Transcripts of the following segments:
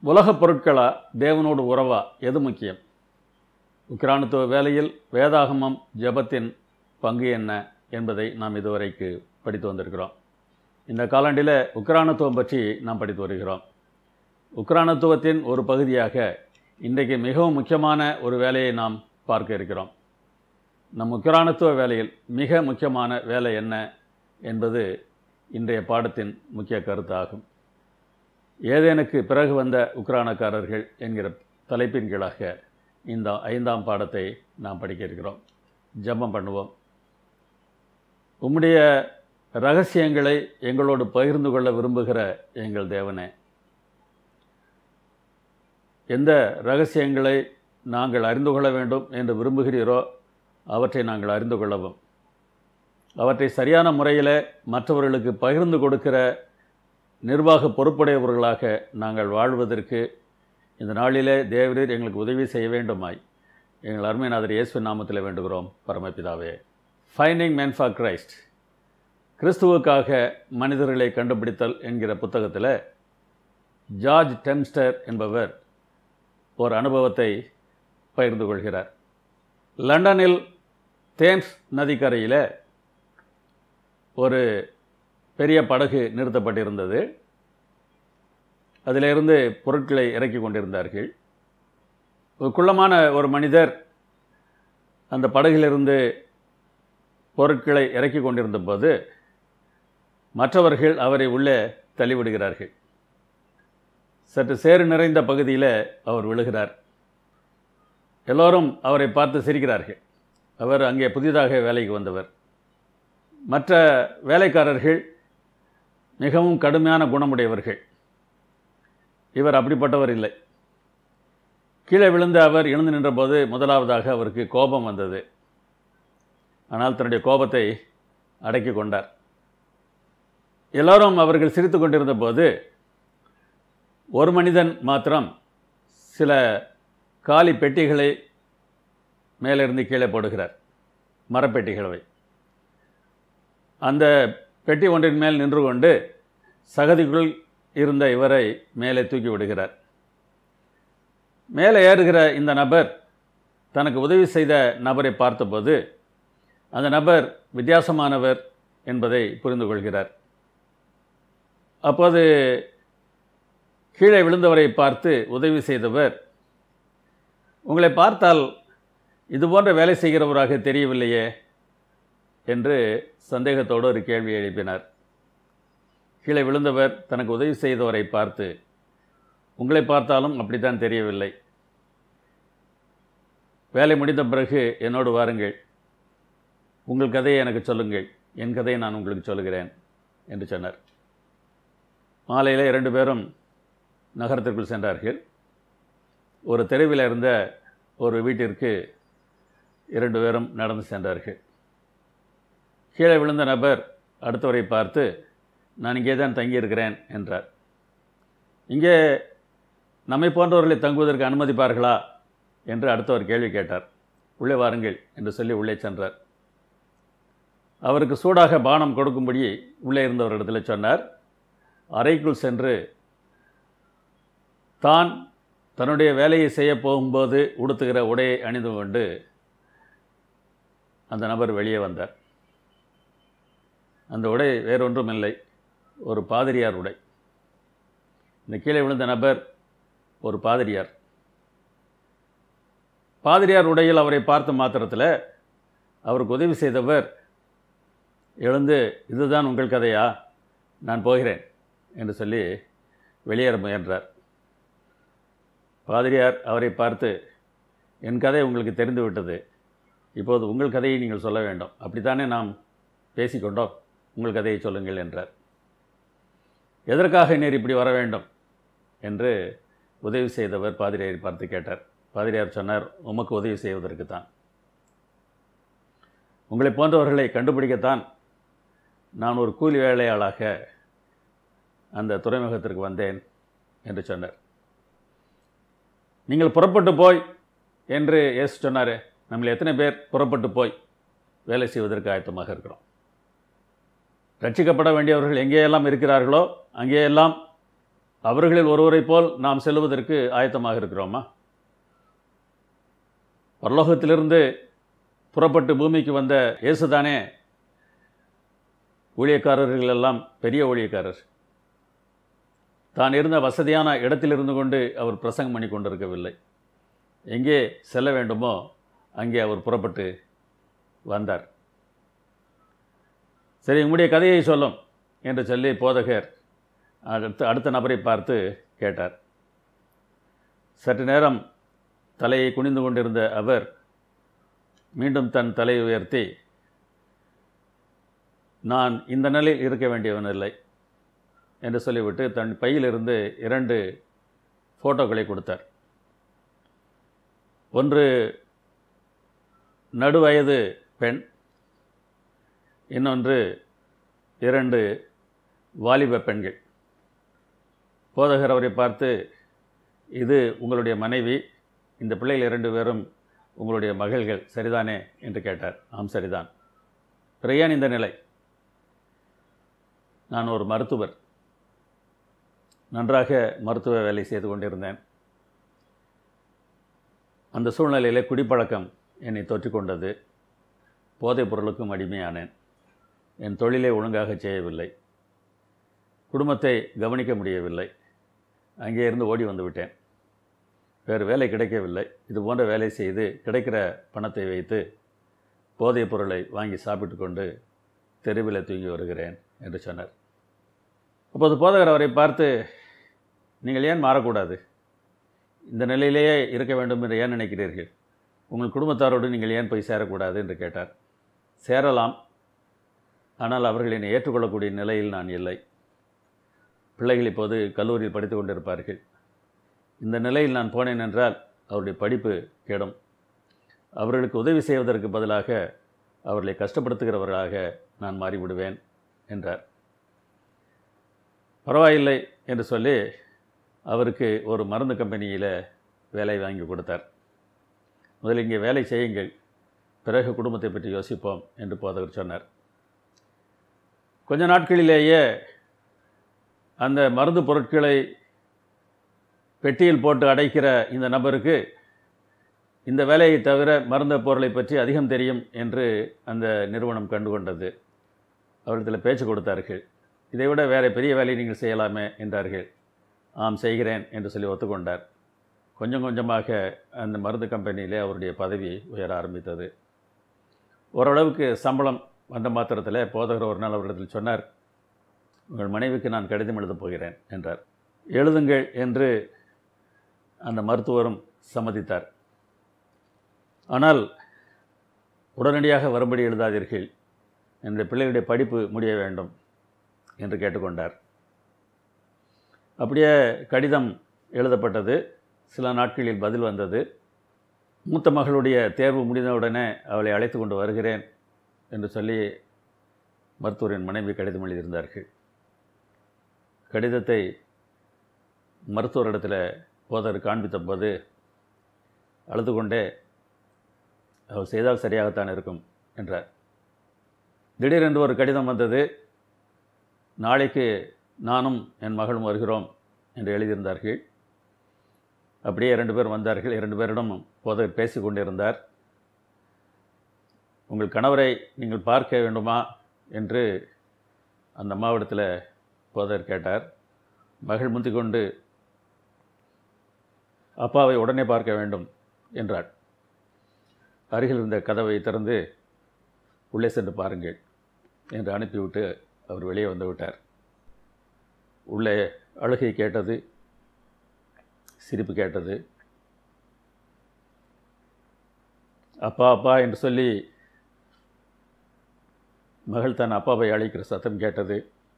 உலகப் பொருட்களா தேவனோடு உறவா எது முக்கியம் உக்கிரானத்துவ வேலையில் வேதாகமம் ஜெபத்தின் பங்கு என்ன என்பதை நாம் இதுவரைக்கு படித்து வந்திருக்கிறோம் இந்த காலாண்டில் உக்ரானத்துவம் பற்றி நாம் படித்து வருகிறோம் உக்ரானத்துவத்தின் ஒரு பகுதியாக இன்றைக்கு மிகவும் முக்கியமான ஒரு வேலையை நாம் பார்க்க இருக்கிறோம் நம் உக்ரானத்துவ வேலையில் மிக முக்கியமான வேலை என்ன என்பது இன்றைய பாடத்தின் முக்கிய கருத்தாகும் ஏதேனுக்கு பிறகு வந்த உக்ரானக்காரர்கள் என்கிற தலைப்பின் கீழாக இந்த ஐந்தாம் பாடத்தை நாம் படிக்க இருக்கிறோம் ஜெபம் பண்ணுவோம் உம்முடைய ரகசியங்களை எங்களோடு பகிர்ந்து கொள்ள விரும்புகிற எங்கள் தேவனே எந்த ரகசியங்களை நாங்கள் அறிந்து கொள்ள வேண்டும் என்று விரும்புகிறீரோ அவற்றை நாங்கள் அறிந்து கொள்ளவும் அவற்றை சரியான முறையில் மற்றவர்களுக்கு பகிர்ந்து கொடுக்கிற நிர்வாக பொறுப்புடையவர்களாக நாங்கள் வாழ்வதற்கு இந்த நாளிலே தேவரீர் எங்களுக்கு உதவி செய்ய வேண்டுமாய் எங்கள் அருமைநாதர் இயேசு நாமத்தில் வேண்டுகிறோம் பரமபிதாவே ஃபைண்டிங் மேன் ஃபார் கிரைஸ்ட் கிறிஸ்துவுக்காக மனிதர்களை கண்டுபிடித்தல் என்கிற புத்தகத்தில் ஜார்ஜ் டெம்ஸ்டர் என்பவர் ஒரு அனுபவத்தை பகிர்ந்து கொள்கிறார் லண்டனில் தேம்ஸ் நதிக்கரையில் ஒரு பெரிய படகு நிறுத்தப்பட்டிருந்தது அதிலிருந்து பொருட்களை இறக்கி கொண்டிருந்தார்கள் ஒரு குள்ளமான ஒரு மனிதர் அந்த படகிலிருந்து பொருட்களை இறக்கி கொண்டிருந்த போது மற்றவர்கள் அவரை உள்ளே தள்ளிவிடுகிறார்கள் சற்று சேறு நிறைந்த பகுதியில் அவர் விழுகிறார் எல்லோரும் அவரை பார்த்து சிரிக்கிறார்கள் அவர் அங்கே புதிதாக வேலைக்கு வந்தவர் மற்ற வேலைக்காரர்கள் மிகவும் கடுமையான குணமுடையவர்கள் இவர் அப்படிப்பட்டவர் இல்லை கீழே விழுந்த அவர் எழுந்து நின்றபோது முதலாவதாக அவருக்கு கோபம் வந்தது ஆனால் தன்னுடைய கோபத்தை அடக்கி கொண்டார் எல்லோரும் அவர்கள் சிரித்து கொண்டிருந்த போது ஒரு மனிதன் மாத்திரம் சில காலி பெட்டிகளை மேலிருந்து கீழே போடுகிறார் மரப்பெட்டிகளை அந்த பெட்டி ஒன்றின் மேல் நின்று கொண்டு சகதிக்குள் இருந்த இவரை மேலே தூக்கி விடுகிறார் மேலே ஏறுகிற இந்த நபர் தனக்கு உதவி செய்த நபரை பார்த்தபோது அந்த நபர் வித்தியாசமானவர் என்பதை புரிந்து கொள்கிறார் அப்போது கீழே விழுந்தவரை பார்த்து உதவி செய்தவர் உங்களை பார்த்தால் இது போன்ற வேலை செய்கிறவராக தெரியவில்லையே என்று சந்தேகத்தோடு ஒரு கேள்வி எழுப்பினார் கீழே விழுந்தவர் தனக்கு உதவி செய்தவரை பார்த்து உங்களை பார்த்தாலும் அப்படித்தான் தெரியவில்லை வேலை முடிந்த பிறகு என்னோடு வாருங்கள் உங்கள் கதையை எனக்கு சொல்லுங்கள் என் கதையை நான் உங்களுக்கு சொல்லுகிறேன் என்று சொன்னார் மாலையில் இரண்டு பேரும் நகரத்திற்குள் சென்றார்கள் ஒரு தெருவில் இருந்த ஒரு வீட்டிற்கு இரண்டு பேரும் நடந்து சென்றார்கள் கீழே விழுந்த நபர் அடுத்தவரை பார்த்து நான் இங்கே தான் தங்கியிருக்கிறேன் என்றார் இங்கே நம்மை போன்றவர்களை தங்குவதற்கு அனுமதிப்பார்களா என்று அடுத்தவர் கேள்வி கேட்டார் உள்ளே வாருங்கள் என்று சொல்லி உள்ளே சென்றார் அவருக்கு சூடாக பானம் கொடுக்கும்படி உள்ளே இருந்தவரிடத்தில் சொன்னார் அறைக்குள் சென்று தான் தன்னுடைய வேலையை செய்ய போகும்போது உடுத்துகிற உடையை அணிந்து கொண்டு அந்த நபர் வெளியே வந்தார் அந்த உடை வேறொன்றும் இல்லை ஒரு பாதிரியார் உடை இந்த கீழே விழுந்த நபர் ஒரு பாதிரியார் பாதிரியார் உடையில் அவரை பார்த்த மாத்திரத்தில் அவருக்கு உதவி செய்தவர் எழுந்து இதுதான் உங்கள் கதையா நான் போகிறேன் என்று சொல்லி வெளியேற முயன்றார் பாதிரியார் அவரை பார்த்து என் கதை உங்களுக்கு தெரிந்து விட்டது இப்போது உங்கள் கதையை நீங்கள் சொல்ல வேண்டும் அப்படித்தானே நாம் பேசிக்கொண்டோம் உங்கள் கதையை சொல்லுங்கள் என்றார் எதற்காக நீர் இப்படி வர வேண்டும் என்று உதவி செய்தவர் பாதிரியாரை பார்த்து கேட்டார் பாதிரியார் சொன்னார் உமக்கு உதவி செய்வதற்கு தான் உங்களை போன்றவர்களை கண்டுபிடிக்கத்தான் நான் ஒரு கூலி வேலையாளாக அந்த துறைமுகத்திற்கு வந்தேன் என்று சொன்னார் நீங்கள் புறப்பட்டு போய் என்று இயேசு சொன்னார் நம்மள எத்தனை பேர் புறப்பட்டு போய் வேலை செய்வதற்கு ஆயத்தமாக இருக்கிறோம் ரட்சிக்கப்பட வேண்டியவர்கள் எங்கேயெல்லாம் இருக்கிறார்களோ அங்கேயெல்லாம் அவர்களில் ஒருவரைப் போல் நாம் செல்வதற்கு ஆயத்தமாக இருக்கிறோமா பரலோகத்திலிருந்து புறப்பட்டு பூமிக்கு வந்த இயேசுதானே ஊழியக்காரர்கள் எல்லாம் பெரிய ஊழியக்காரர் தான் இருந்த வசதியான இடத்தில் இருந்து கொண்டு அவர் பிரசங்கம் பண்ணி கொண்டிருக்கவில்லை எங்கே செல்ல வேண்டுமோ அங்கே அவர் புறப்பட்டு வந்தார் சரி உங்களுடைய கதையை சொல்லும் என்று சொல்லி போதகர் அடுத்த அடுத்த நபரை பார்த்து கேட்டார் சற்று நேரம் தலையை குனிந்து கொண்டிருந்த அவர் மீண்டும் தன் தலையை உயர்த்தி நான் இந்த நிலையில் இருக்க வேண்டியவன் இல்லை என்று சொல்லிவிட்டு தன் பையிலிருந்து இரண்டு ஃபோட்டோக்களை கொடுத்தார் ஒன்று நடுவயது பெண் இன்னொன்று இரண்டு வாலிப பெண்கள் போதகர் அவரை பார்த்து இது உங்களுடைய மனைவி இந்த பிள்ளைகள் இரண்டு பேரும் உங்களுடைய மகள்கள் சரிதானே என்று கேட்டார் ஆம் சரிதான் பிறகு ஏன் இந்த நிலை நான் ஒரு மருத்துவர் நன்றாக மருத்துவ வேலை செய்து கொண்டிருந்தேன் அந்த சூழ்நிலையிலே குடிப்பழக்கம் என்னை தொற்றிக்கொண்டது போதைப் பொருளுக்கும் அடிமையானேன் என் தொழிலை ஒழுங்காக செய்யவில்லை குடும்பத்தை கவனிக்க முடியவில்லை அங்கே இருந்து ஓடி வந்து விட்டேன் வேறு வேலை கிடைக்கவில்லை இது போன்ற வேலை செய்து கிடைக்கிற பணத்தை வைத்து போதைப் பொருளை வாங்கி சாப்பிட்டு கொண்டு தெருவில் தூங்கி வருகிறேன் என்று சொன்னார் அப்போது போதகர் அவரை பார்த்து நீங்கள் ஏன் மாறக்கூடாது இந்த நிலையிலேயே இருக்க வேண்டும் என்று ஏன் நினைக்கிறீர்கள் உங்கள் குடும்பத்தாரோடு நீங்கள் ஏன் போய் சேரக்கூடாது என்று கேட்டார் சேரலாம் ஆனால் அவர்கள் என்னை ஏற்றுக்கொள்ளக்கூடிய நிலையில் நான் இல்லை பிள்ளைகள் இப்போது கல்லூரியில் படித்து கொண்டிருப்பார்கள் இந்த நிலையில் நான் போனேன் என்றால் அவருடைய படிப்பு கெடும் அவர்களுக்கு உதவி செய்வதற்கு பதிலாக அவர்களை கஷ்டப்படுத்துகிறவர்களாக நான் மாறிவிடுவேன் என்றார் பரவாயில்லை என்று சொல்லி அவருக்கு ஒரு மருந்து கம்பெனியில் வேலை வாங்கி கொடுத்தார் முதலில் இங்கே வேலை செய்யுங்கள் பிறகு குடும்பத்தை பற்றி யோசிப்போம் என்று போதகர் சொன்னார் கொஞ்ச நாட்களிலேயே அந்த மருந்து பொருட்களை பெட்டியில் போட்டு அடைக்கிற இந்த நபருக்கு இந்த வேலையை தவிர மருந்த பொருளை பற்றி அதிகம் தெரியும் என்று அந்த நிறுவனம் கண்டுகொண்டது அவர்களிடத்தில் பேச்சு கொடுத்தார்கள் இதைவிட வேறு பெரிய வேலையை நீங்கள் செய்யலாமே என்றார்கள் ஆம் செய்கிறேன் என்று சொல்லி ஒத்துக்கொண்டார் கொஞ்சம் கொஞ்சமாக அந்த மருந்து கம்பெனியிலே அவருடைய பதவி உயர ஆரம்பித்தது ஓரளவுக்கு சம்பளம் வந்த மாத்திரத்தில் போதகர் ஒரு நாள் அவரிடத்தில் சொன்னார் உங்கள் மனைவிக்கு நான் கடிதம் எழுதப் போகிறேன் என்றார் எழுதுங்கள் என்று அந்த மருத்துவரும் சம்மதித்தார் ஆனால் உடனடியாக வரும்படி எழுதாதீர்கள் என்னுடைய பிள்ளைகளுடைய படிப்பு முடிய வேண்டும் என்று கேட்டுக்கொண்டார் அப்படியே கடிதம் எழுதப்பட்டது சில நாட்களில் பதில் வந்தது மூத்த மகளுடைய தேர்வு முடிந்தவுடனே அவளை அழைத்து கொண்டு வருகிறேன் என்று சொல்லி மருத்துவரின் மனைவி கடிதம் எழுதியிருந்தார்கள் கடிதத்தை மருத்துவரிடத்தில் போதர் காண்பித்த போது அழுது கொண்டே அவர் செய்தால் சரியாகத்தான் இருக்கும் என்றார் திடீரென்று ஒரு கடிதம் வந்தது நாளைக்கு நானும் என் மகளும் வருகிறோம் என்று எழுதியிருந்தார்கள் அப்படியே இரண்டு பேர் வந்தார்கள் இரண்டு பேரிடம் போதகர் பேசி கொண்டிருந்தார் உங்கள் கணவரை நீங்கள் பார்க்க வேண்டுமா என்று அந்த அம்மாவிடத்தில் போதகர் கேட்டார் மகள் முந்திக்கொண்டு அப்பாவை உடனே பார்க்க வேண்டும் என்றார் அருகில் இருந்த கதவை திறந்து உள்ளே சென்று பாருங்கள் என்று அனுப்பிவிட்டு அவர் வெளியே வந்து விட்டார் உள்ளே அழுகை கேட்டது சிரிப்பு கேட்டது அப்பா அப்பா என்று சொல்லி மகள் தன் அப்பாவை அழைக்கிற சத்தம் கேட்டது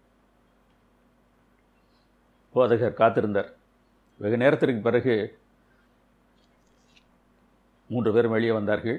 போதகர் காத்திருந்தார் வெகு நேரத்திற்கு பிறகு மூன்று பேரும் வெளியே வந்தார்கள்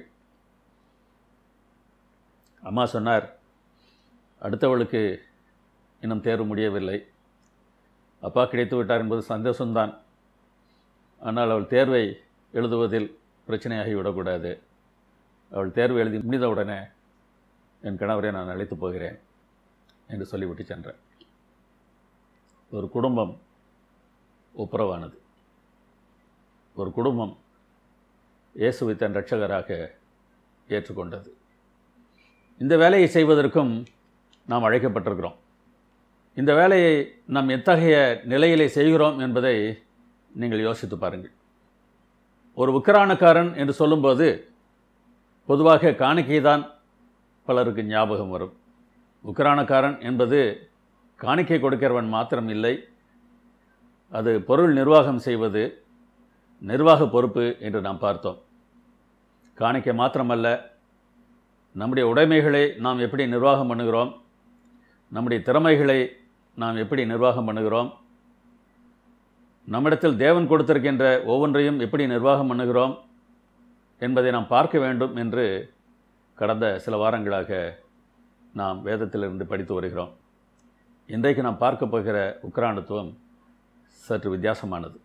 அம்மா சொன்னார் அடுத்தவளுக்கு இன்னும் தேர்வு முடியவில்லை அப்பா கிடைத்து விட்டார் என்பது சந்தோஷம்தான் ஆனால் அவள் தேர்வை எழுதுவதில் பிரச்சனையாகி விடக்கூடாது அவள் தேர்வு எழுதி முடிந்தவுடனே என் கணவரை நான் அழைத்து போகிறேன் என்று சொல்லிவிட்டு சென்றேன் ஒரு குடும்பம் ஒப்புரவானது ஒரு குடும்பம் இயேசுவை தன் இரட்சகராக ஏற்றுக்கொண்டது இந்த வேலையை செய்வதற்கும் நாம் அழைக்கப்பட்டிருக்கிறோம் இந்த வேலையை நாம் எத்தகைய நிலையிலே செய்கிறோம் என்பதை நீங்கள் யோசித்து பாருங்கள் ஒரு உக்கரானக்காரன் என்று சொல்லும்போது பொதுவாக காணிக்கை தான் பலருக்கு ஞாபகம் வரும் உக்கரானக்காரன் என்பது காணிக்கை கொடுக்கிறவன் மாத்திரம் இல்லை அது பொருள் நிர்வாகம் செய்வது நிர்வாக பொறுப்பு என்று நாம் பார்த்தோம் காணிக்கை மாத்திரமல்ல நம்முடைய உடைமைகளை நாம் எப்படி நிர்வாகம் பண்ணுகிறோம் நம்முடைய திறமைகளை நாம் எப்படி நிர்வாகம் பண்ணுகிறோம் நம்மிடத்தில் தேவன் கொடுத்திருக்கின்ற ஒவ்வொன்றையும் எப்படி நிர்வாகம் பண்ணுகிறோம் என்பதை நாம் பார்க்க வேண்டும் என்று கடந்த சில வாரங்களாக நாம் வேதத்திலிருந்து படித்து வருகிறோம் இன்றைக்கு நாம் பார்க்க போகிற உக்ரானத்துவம் சற்று வித்தியாசமானது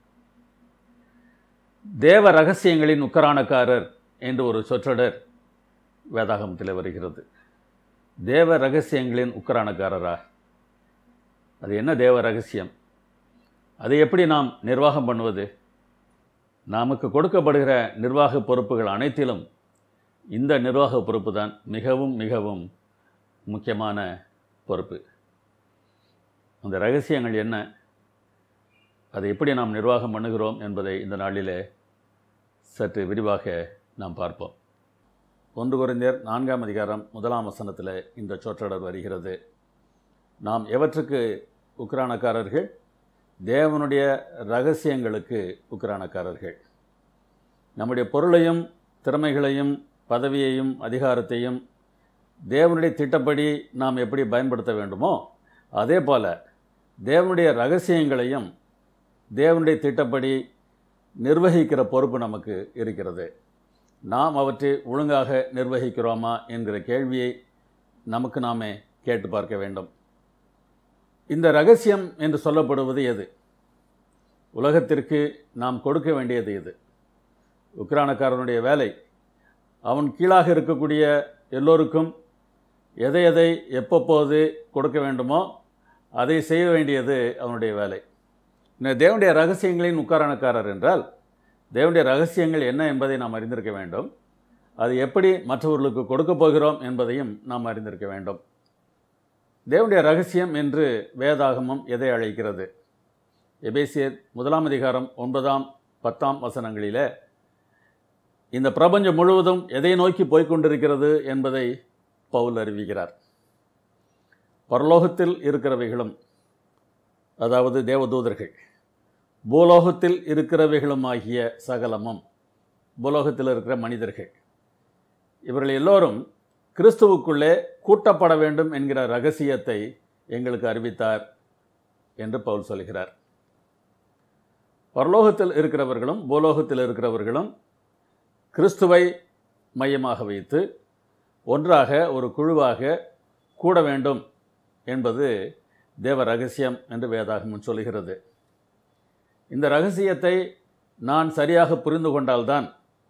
தேவ ரகசியங்களின் உக்கரானக்காரர் என்று ஒரு சொற்றொடர் வேதாகமத்தில் வருகிறது தேவ ரகசியங்களின் உக்கரானக்காரரா அது என்ன தேவ ரகசியம் அதை எப்படி நாம் நிர்வாகம் பண்ணுவது நமக்கு கொடுக்கப்படுகிற நிர்வாக பொறுப்புகள் அனைத்திலும் இந்த நிர்வாக பொறுப்பு தான் மிகவும் மிகவும் முக்கியமான பொறுப்பு அந்த ரகசியங்கள் என்ன அதை எப்படி நாம் நிர்வாகம் பண்ணுகிறோம் என்பதை இந்த நாளிலே சற்று விரிவாக நாம் பார்ப்போம் ஒன்று குறைந்தர் நான்காம் அதிகாரம் முதலாம் வசனத்தில் இந்த சொற்றொடர் வருகிறது நாம் எவற்றுக்கு உக்ரானக்காரர்கள் தேவனுடைய ரகசியங்களுக்கு உக்ரானக்காரர்கள் நம்முடைய பொருளையும் திறமைகளையும் பதவியையும் அதிகாரத்தையும் தேவனுடைய திட்டப்படி நாம் எப்படி பயன்படுத்த வேண்டுமோ அதே போல் தேவனுடைய ரகசியங்களையும் தேவனுடைய திட்டப்படி நிர்வகிக்கிற பொறுப்பு நமக்கு இருக்கிறது நாம் அவற்றை ஒழுங்காக நிர்வகிக்கிறோமா என்கிற கேள்வியை நமக்கு நாமே கேட்டு பார்க்க வேண்டும் இந்த ரகசியம் என்று சொல்லப்படுவது எது உலகத்திற்கு நாம் கொடுக்க வேண்டியது இது உக்ரானக்காரனுடைய வேலை அவன் கீழாக இருக்கக்கூடிய எல்லோருக்கும் எதை எதை எப்பப்போது கொடுக்க வேண்டுமோ அதை செய்ய வேண்டியது அவனுடைய வேலை இந்த தேவனுடைய ரகசியங்களின் உக்காரணக்காரர் என்றால் தேவனுடைய ரகசியங்கள் என்ன என்பதை நாம் அறிந்திருக்க வேண்டும் அது எப்படி மற்றவர்களுக்கு கொடுக்க போகிறோம் என்பதையும் நாம் அறிந்திருக்க வேண்டும் தேவனுடைய ரகசியம் என்று வேதாகமம் எதை அழைக்கிறது எபேசியர் முதலாம் அதிகாரம் ஒன்பதாம் பத்தாம் வசனங்களிலே இந்த பிரபஞ்சம் முழுவதும் எதை நோக்கி போய்க்கொண்டிருக்கிறது என்பதை பவுல் அறிவிக்கிறார் பரலோகத்தில் இருக்கிறவைகளும் அதாவது தேவதூதர்கள் பூலோகத்தில் இருக்கிறவைகளும் ஆகிய சகலமும் பூலோகத்தில் இருக்கிற மனிதர்கள் இவர்கள் எல்லோரும் கிறிஸ்துவுக்குள்ளே கூட்டப்பட வேண்டும் என்கிற ரகசியத்தை எங்களுக்கு அறிவித்தார் என்று பவுல் சொல்கிறார் பரலோகத்தில் இருக்கிறவர்களும் பூலோகத்தில் இருக்கிறவர்களும் கிறிஸ்துவை மையமாக வைத்து ஒன்றாக ஒரு குழுவாக கூட வேண்டும் என்பது தேவ ரகசியம் என்று வேதாகமம் சொல்கிறது இந்த ரகசியத்தை நான் சரியாக புரிந்து கொண்டால்தான்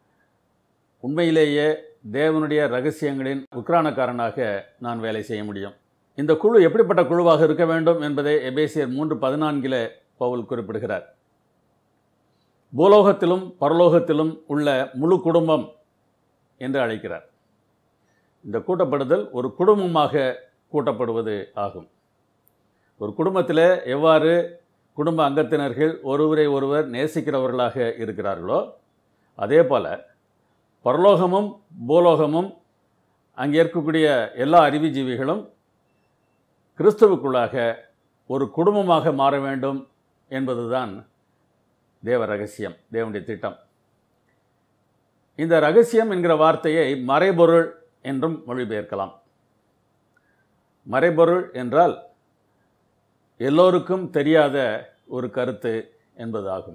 உண்மையிலேயே தேவனுடைய ரகசியங்களின் உக்ரானக்காரனாக நான் வேலை செய்ய முடியும் இந்த குழு எப்படிப்பட்ட குழுவாக இருக்க வேண்டும் என்பதை எபேசியர் மூன்று பதினான்கில் பவுல் குறிப்பிடுகிறார் பூலோகத்திலும் பரலோகத்திலும் உள்ள முழு குடும்பம் என்று அழைக்கிறார் இந்த கூட்டப்படுதல் ஒரு குடும்பமாக கூட்டப்படுவது ஆகும் ஒரு குடும்பத்தில் எவ்வாறு குடும்ப அங்கத்தினர்கள் ஒருவரை ஒருவர் நேசிக்கிறவர்களாக இருக்கிறார்களோ அதே போல் பரலோகமும் பூலோகமும் அங்கே இருக்கக்கூடிய எல்லா அறிவுஜீவிகளும் கிறிஸ்துவுக்குள்ளாக ஒரு குடும்பமாக மாற வேண்டும் என்பதுதான் தேவ ரகசியம் தேவனுடைய திட்டம் இந்த ரகசியம் என்கிற வார்த்தையை மறைபொருள் என்றும் மொழிபெயர்க்கலாம் மறைபொருள் என்றால் எல்லோருக்கும் தெரியாத ஒரு கருத்து என்பதாகும்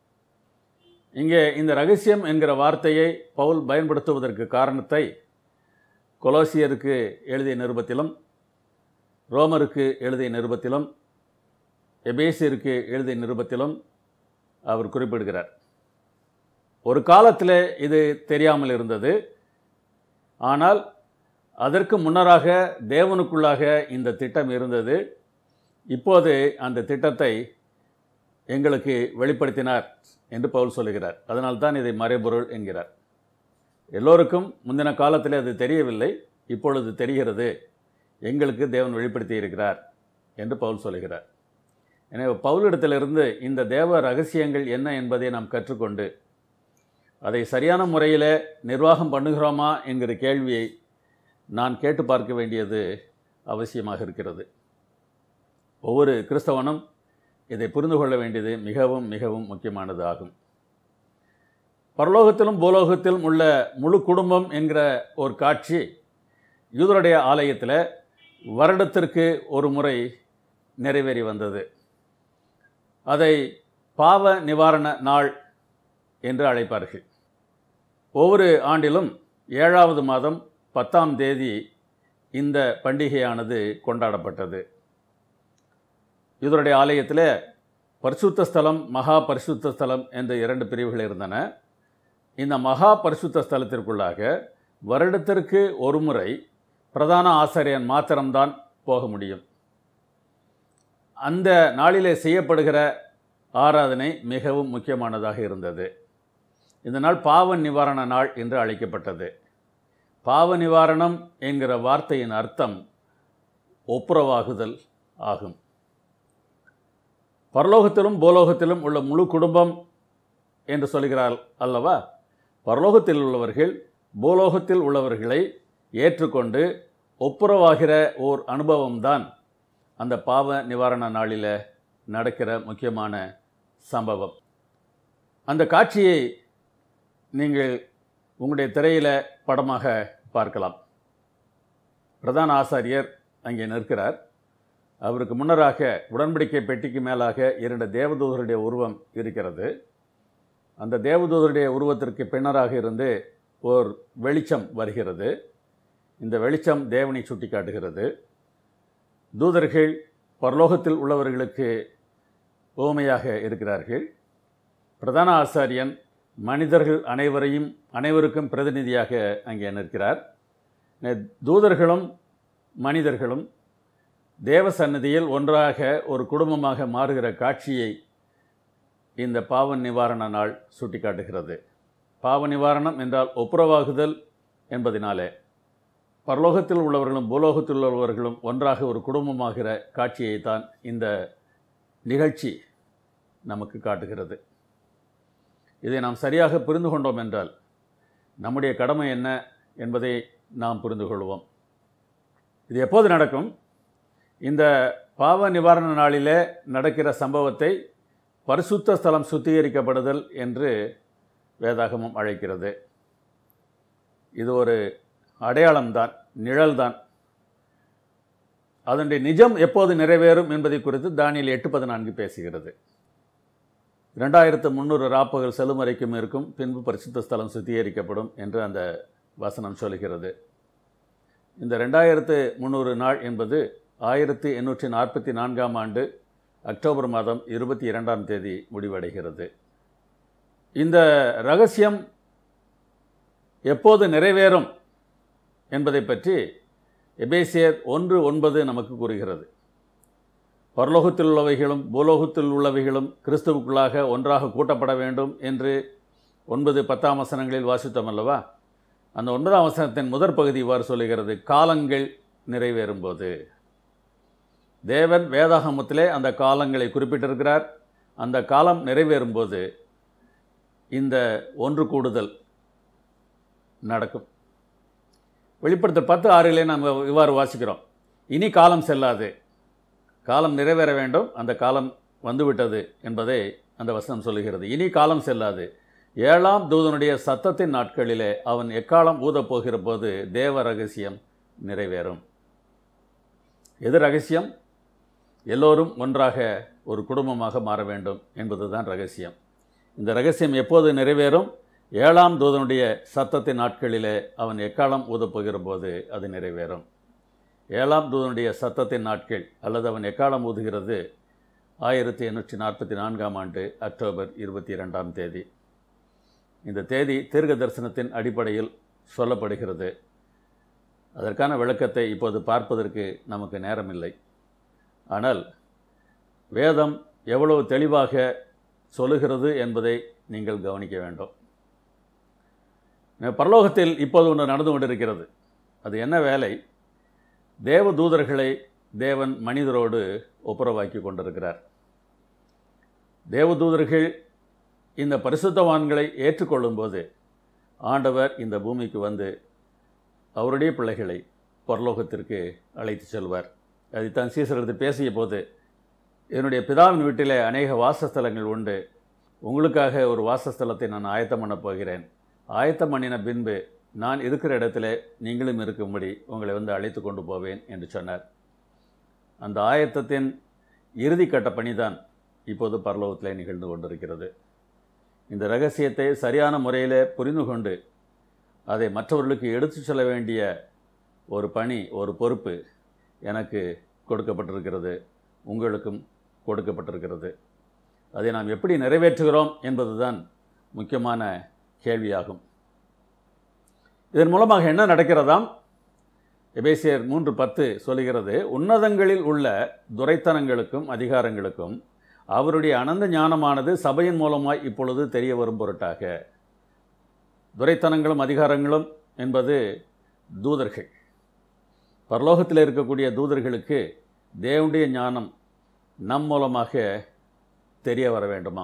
இங்கே இந்த ரகசியம் என்கிற வார்த்தையை பவுல் பயன்படுத்துவதற்கு காரணத்தை கொலோசியருக்கு எழுதிய நிருபத்திலும் ரோமருக்கு எழுதிய நிருபத்திலும் எபேசியருக்கு எழுதிய நிருபத்திலும் அவர் குறிப்பிடுகிறார் ஒரு காலத்தில் இது தெரியாமல் இருந்தது ஆனால் அதற்கு முன்னராக தேவனுக்குள்ளாக இந்த திட்டம் இருந்தது இப்போது அந்த திட்டத்தை எங்களுக்கு வெளிப்படுத்தினார் என்று பவுல் சொல்லுகிறார் அதனால்தான் இதை மறைபொருள் என்கிறார் எல்லோருக்கும் முந்தின காலத்தில் அது தெரியவில்லை இப்பொழுது தெரிகிறது எங்களுக்கு தேவன் வெளிப்படுத்தி இருக்கிறார் என்று பவுல் சொல்லுகிறார் எனவே பவுலிடத்திலிருந்து இந்த தேவ ரகசியங்கள் என்ன என்பதை நாம் கற்றுக்கொண்டு அதை சரியான முறையில் நிர்வாகம் பண்ணுகிறோமா என்கிற கேள்வியை நான் கேட்டு பார்க்க வேண்டியது அவசியமாக இருக்கிறது ஒவ்வொரு கிறிஸ்தவனும் இதை புரிந்து கொள்ள வேண்டியது மிகவும் மிகவும் முக்கியமானது ஆகும் பரலோகத்திலும் பூலோகத்திலும் உள்ள முழு குடும்பம் என்கிற ஒரு காட்சி யூதருடைய ஆலயத்தில் வருடத்திற்கு ஒரு முறை நிறைவேறி வந்தது அதை பாவ நிவாரண நாள் என்று அழைப்பார்கள் ஒவ்வொரு ஆண்டிலும் ஏழாவது மாதம் பத்தாம் தேதி இந்த பண்டிகையானது கொண்டாடப்பட்டது இதனுடைய ஆலயத்தில் பரிசுத்த ஸ்தலம் மகா பரிசுத்த ஸ்தலம் என்ற இரண்டு பிரிவுகள் இருந்தன இந்த மகா பரிசுத்த ஸ்தலத்திற்குள்ளாக வருடத்திற்கு ஒரு முறை பிரதான ஆசாரியன் மாத்திரம்தான் போக முடியும் அந்த நாளிலே செய்யப்படுகிற ஆராதனை மிகவும் முக்கியமானதாக இருந்தது இந்த நாள் பாவ நிவாரண நாள் என்று அழைக்கப்பட்டது பாவ நிவாரணம் என்கிற வார்த்தையின் அர்த்தம் ஒப்புரவாகுதல் ஆகும் பரலோகத்திலும் பூலோகத்திலும் உள்ள முழு குடும்பம் என்று சொல்கிறார் அல்லவா பரலோகத்தில் உள்ளவர்கள் பூலோகத்தில் உள்ளவர்களை ஏற்றுக்கொண்டு ஒப்புரவாகிற ஓர் அனுபவம்தான் அந்த பாவ நிவாரண நாளில் நடக்கிற முக்கியமான சம்பவம் அந்த காட்சியை நீங்கள் உங்களுடைய திரையில் படமாக பார்க்கலாம் பிரதான ஆசாரியர் அங்கே நிற்கிறார் அவருக்கு முன்னராக உடன்படிக்கை பெட்டிக்கு மேலாக இரண்டு தேவதூதருடைய உருவம் இருக்கிறது அந்த தேவதூதருடைய உருவத்திற்கு பின்னராக இருந்து ஓர் வெளிச்சம் வருகிறது இந்த வெளிச்சம் தேவனை சுட்டி காட்டுகிறது தூதர்கள் பரலோகத்தில் உள்ளவர்களுக்கு ஓமையாக இருக்கிறார்கள் பிரதான ஆசாரியன் மனிதர்கள் அனைவரையும் அனைவருக்கும் பிரதிநிதியாக அங்கே நிற்கிறார் தூதர்களும் மனிதர்களும் தேவ சன்னதியில் ஒன்றாக ஒரு குடும்பமாக மாறுகிற காட்சியை இந்த பாவ நிவாரண நாள் சுட்டிக்காட்டுகிறது பாவ நிவாரணம் என்றால் ஒப்புரவாகுதல் என்பதினாலே பரலோகத்தில் உள்ளவர்களும் பூலோகத்தில் உள்ளவர்களும் ஒன்றாக ஒரு குடும்பமாகிற காட்சியை தான் இந்த நிகழ்ச்சி நமக்கு காட்டுகிறது இதை நாம் சரியாக புரிந்து கொண்டோம் என்றால் நம்முடைய கடமை என்ன என்பதை நாம் புரிந்து கொள்வோம் இது எப்போது நடக்கும் இந்த பாவ நிவாரண நாளிலே நடக்கிற சம்பவத்தை பரிசுத்த ஸ்தலம் சுத்திகரிக்கப்படுதல் என்று வேதாகமம் அழைக்கிறது இது ஒரு அடையாளம்தான் நிழல்தான் அதனுடைய நிஜம் எப்போது நிறைவேறும் என்பதை குறித்து தானியல் எட்டு பதினான்கு பேசுகிறது இரண்டாயிரத்து முந்நூறு ராப்பகல் செலுமறைக்கும் இருக்கும் பின்பு பரிசுத்த ஸ்தலம் சுத்திகரிக்கப்படும் என்று அந்த வசனம் சொல்கிறது இந்த ரெண்டாயிரத்து முந்நூறு நாள் என்பது ஆயிரத்தி எண்ணூற்றி நாற்பத்தி நான்காம் ஆண்டு அக்டோபர் மாதம் இருபத்தி இரண்டாம் தேதி முடிவடைகிறது இந்த ரகசியம் எப்போது நிறைவேறும் என்பதை பற்றி எபேசியர் ஒன்று ஒன்பது நமக்கு கூறுகிறது பரலோகத்தில் உள்ளவைகளும் பூலோகத்தில் உள்ளவைகளும் கிறிஸ்துவுக்குள்ளாக ஒன்றாக கூட்டப்பட வேண்டும் என்று ஒன்பது பத்தாம் வசனங்களில் வாசித்தோம் அல்லவா அந்த ஒன்பதாம் வசனத்தின் முதற் பகுதி இவ்வாறு சொல்லுகிறது காலங்கள் நிறைவேறும்போது தேவன் வேதாகமத்திலே அந்த காலங்களை குறிப்பிட்டிருக்கிறார் அந்த காலம் நிறைவேறும்போது இந்த ஒன்று கூடுதல் நடக்கும் வெளிப்படுத்தல் பத்து ஆறிலே நாம் இவ்வாறு வாசிக்கிறோம் இனி காலம் செல்லாது காலம் நிறைவேற வேண்டும் அந்த காலம் வந்துவிட்டது என்பதை அந்த வசனம் சொல்லுகிறது இனி காலம் செல்லாது ஏழாம் தூதனுடைய சத்தத்தின் நாட்களிலே அவன் எக்காலம் ஊதப் போகிற போது தேவ ரகசியம் நிறைவேறும் எது ரகசியம் எல்லோரும் ஒன்றாக ஒரு குடும்பமாக மாற வேண்டும் என்பதுதான் ரகசியம் இந்த ரகசியம் எப்போது நிறைவேறும் ஏழாம் தூதனுடைய சத்தத்தின் நாட்களிலே அவன் எக்காலம் ஊதப்போகிற போது அது நிறைவேறும் ஏழாம் தூதனுடைய சத்தத்தின் நாட்கள் அல்லது அவன் எக்காலம் ஊதுகிறது ஆயிரத்தி எண்ணூற்றி நாற்பத்தி நான்காம் ஆண்டு அக்டோபர் இருபத்தி இரண்டாம் தேதி இந்த தேதி தீர்க்க தரிசனத்தின் அடிப்படையில் சொல்லப்படுகிறது அதற்கான விளக்கத்தை இப்போது பார்ப்பதற்கு நமக்கு நேரமில்லை ஆனால் வேதம் எவ்வளவு தெளிவாக சொல்லுகிறது என்பதை நீங்கள் கவனிக்க வேண்டும் பரலோகத்தில் இப்போது ஒன்று நடந்து கொண்டிருக்கிறது அது என்ன வேலை தேவ தூதர்களை தேவன் மனிதரோடு ஒப்புரவாக்கி கொண்டிருக்கிறார் தேவதூதர்கள் இந்த பரிசுத்தவான்களை ஏற்றுக்கொள்ளும்போது ஆண்டவர் இந்த பூமிக்கு வந்து அவருடைய பிள்ளைகளை பரலோகத்திற்கு அழைத்து செல்வார் அதைத்தான் சீசரது பேசிய போது என்னுடைய பிதாவின் வீட்டிலே அநேக வாசஸ்தலங்கள் உண்டு உங்களுக்காக ஒரு வாசஸ்தலத்தை நான் ஆயத்தம் பண்ண போகிறேன் ஆயத்தம் பண்ணின பின்பு நான் இருக்கிற இடத்துல நீங்களும் இருக்கும்படி உங்களை வந்து அழைத்து கொண்டு போவேன் என்று சொன்னார் அந்த ஆயத்தத்தின் இறுதிக்கட்ட பணிதான் இப்போது பரலோகத்தில் நிகழ்ந்து கொண்டிருக்கிறது இந்த ரகசியத்தை சரியான முறையில் புரிந்து கொண்டு அதை மற்றவர்களுக்கு எடுத்து செல்ல வேண்டிய ஒரு பணி ஒரு பொறுப்பு எனக்கு கொடுக்கப்பட்டிருக்கிறது உங்களுக்கும் கொடுக்கப்பட்டிருக்கிறது அதை நாம் எப்படி நிறைவேற்றுகிறோம் என்பதுதான் முக்கியமான கேள்வியாகும் இதன் மூலமாக என்ன நடக்கிறதாம் எபேசியர் மூன்று பத்து சொல்லுகிறது உன்னதங்களில் உள்ள துரைத்தனங்களுக்கும் அதிகாரங்களுக்கும் அவருடைய அனந்த ஞானமானது சபையின் மூலமாய் இப்பொழுது தெரிய வரும் பொருட்டாக துரைத்தனங்களும் அதிகாரங்களும் என்பது தூதர்கள் பரலோகத்தில் இருக்கக்கூடிய தூதர்களுக்கு தேவனுடைய ஞானம் நம் மூலமாக தெரிய வர வேண்டுமா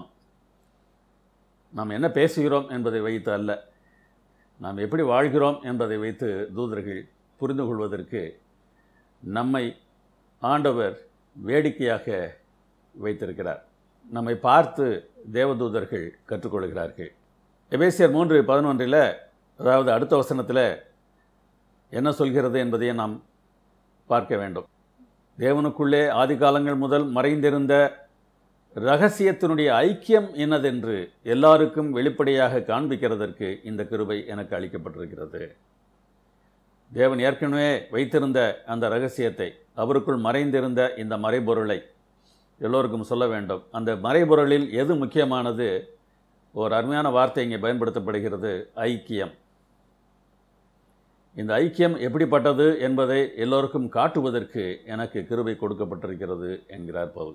நாம் என்ன பேசுகிறோம் என்பதை வைத்து அல்ல நாம் எப்படி வாழ்கிறோம் என்பதை வைத்து தூதர்கள் புரிந்து கொள்வதற்கு நம்மை ஆண்டவர் வேடிக்கையாக வைத்திருக்கிறார் நம்மை பார்த்து தேவதூதர்கள் கற்றுக்கொள்கிறார்கள் எபேசியர் மூன்று பதினொன்றில் அதாவது அடுத்த வசனத்தில் என்ன சொல்கிறது என்பதையும் நாம் பார்க்க வேண்டும் தேவனுக்குள்ளே ஆதி காலங்கள் முதல் மறைந்திருந்த ரகசியத்தினுடைய ஐக்கியம் என்னதென்று எல்லாருக்கும் வெளிப்படையாக காண்பிக்கிறதற்கு இந்த கிருபை எனக்கு அளிக்கப்பட்டிருக்கிறது தேவன் ஏற்கனவே வைத்திருந்த அந்த ரகசியத்தை அவருக்குள் மறைந்திருந்த இந்த மறைபொருளை எல்லோருக்கும் சொல்ல வேண்டும் அந்த மறைபொருளில் எது முக்கியமானது ஒரு அருமையான வார்த்தை இங்கே பயன்படுத்தப்படுகிறது ஐக்கியம் இந்த ஐக்கியம் எப்படிப்பட்டது என்பதை எல்லோருக்கும் காட்டுவதற்கு எனக்கு கிருபை கொடுக்கப்பட்டிருக்கிறது என்கிறார் பவுல்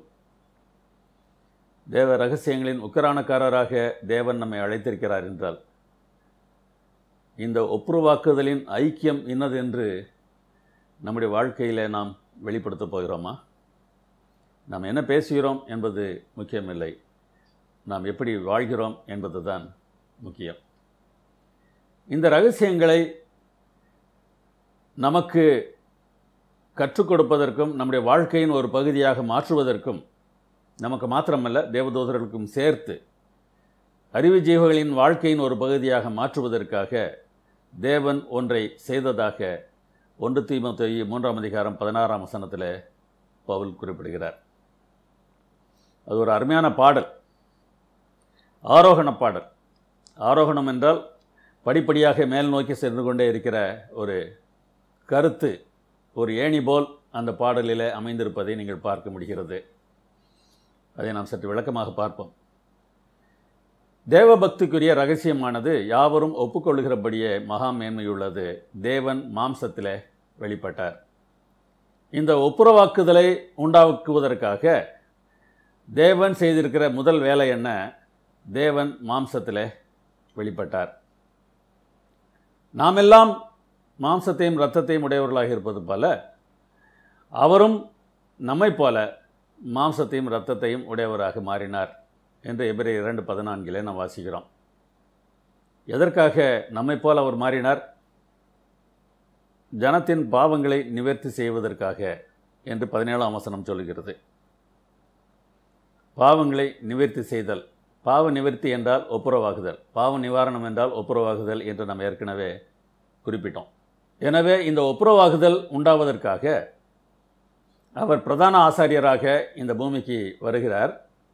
தேவ ரகசியங்களின் உக்கரானக்காரராக தேவன் நம்மை அழைத்திருக்கிறார் என்றால் இந்த ஒப்புருவாக்குதலின் ஐக்கியம் இன்னதென்று நம்முடைய வாழ்க்கையில் நாம் வெளிப்படுத்தப் போகிறோமா நாம் என்ன பேசுகிறோம் என்பது முக்கியமில்லை நாம் எப்படி வாழ்கிறோம் என்பது தான் முக்கியம் இந்த ரகசியங்களை நமக்கு கற்றுக் கொடுப்பதற்கும் நம்முடைய வாழ்க்கையின் ஒரு பகுதியாக மாற்றுவதற்கும் நமக்கு மாத்திரமல்ல தேவதூதர்களுக்கும் சேர்த்து அறிவு ஜீவர்களின் வாழ்க்கையின் ஒரு பகுதியாக மாற்றுவதற்காக தேவன் ஒன்றை செய்ததாக ஒன்று தீமத்தொய் மூன்றாம் அதிகாரம் பதினாறாம் வசனத்தில் பவுல் குறிப்பிடுகிறார் அது ஒரு அருமையான பாடல் ஆரோகண பாடல் ஆரோகணம் என்றால் படிப்படியாக மேல் நோக்கி சென்று கொண்டே இருக்கிற ஒரு கருத்து ஒரு ஏணி போல் அந்த பாடலில் அமைந்திருப்பதை நீங்கள் பார்க்க முடிகிறது அதை நாம் சற்று விளக்கமாக பார்ப்போம் தேவபக்திக்குரிய ரகசியமானது யாவரும் ஒப்புக்கொள்கிறபடியே மகா மேன்மையுள்ளது தேவன் மாம்சத்தில் வெளிப்பட்டார் இந்த ஒப்புரவாக்குதலை உண்டாக்குவதற்காக தேவன் செய்திருக்கிற முதல் வேலை என்ன தேவன் மாம்சத்தில் வெளிப்பட்டார் நாமெல்லாம் மாம்சத்தையும் இரத்தத்தையும் உடையவர்களாக இருப்பது போல அவரும் நம்மை போல மாம்சத்தையும் இரத்தத்தையும் உடையவராக மாறினார் என்று எபிரே இரண்டு பதினான்கிலே நாம் வாசிக்கிறோம் எதற்காக நம்மை போல அவர் மாறினார் ஜனத்தின் பாவங்களை நிவர்த்தி செய்வதற்காக என்று பதினேழாம் வசனம் சொல்கிறது பாவங்களை நிவர்த்தி செய்தல் பாவ நிவர்த்தி என்றால் ஒப்புரவாகுதல் பாவ நிவாரணம் என்றால் ஒப்புரவாகுதல் என்று நாம் ஏற்கனவே குறிப்பிட்டோம் எனவே இந்த ஒப்புரவாகுதல் உண்டாவதற்காக அவர் பிரதான ஆசாரியராக இந்த பூமிக்கு வருகிறார்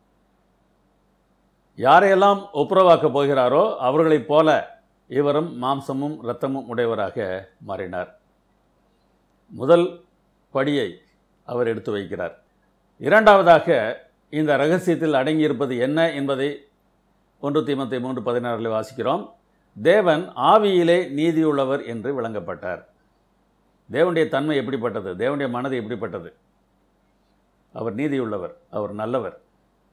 யாரையெல்லாம் ஒப்புரவாக்கப் போகிறாரோ அவர்களைப் போல இவரும் மாம்சமும் இரத்தமும் உடையவராக மாறினார் முதல் படியை அவர் எடுத்து வைக்கிறார் இரண்டாவதாக இந்த ரகசியத்தில் அடங்கியிருப்பது என்ன என்பதை ஒன்று தீமத்தை மூன்று பதினாறில் வாசிக்கிறோம் தேவன் ஆவியிலே நீதியுள்ளவர் என்று விளங்கப்பட்டார் தேவனுடைய தன்மை எப்படிப்பட்டது தேவனுடைய மனது எப்படிப்பட்டது அவர் நீதியுள்ளவர் அவர் நல்லவர்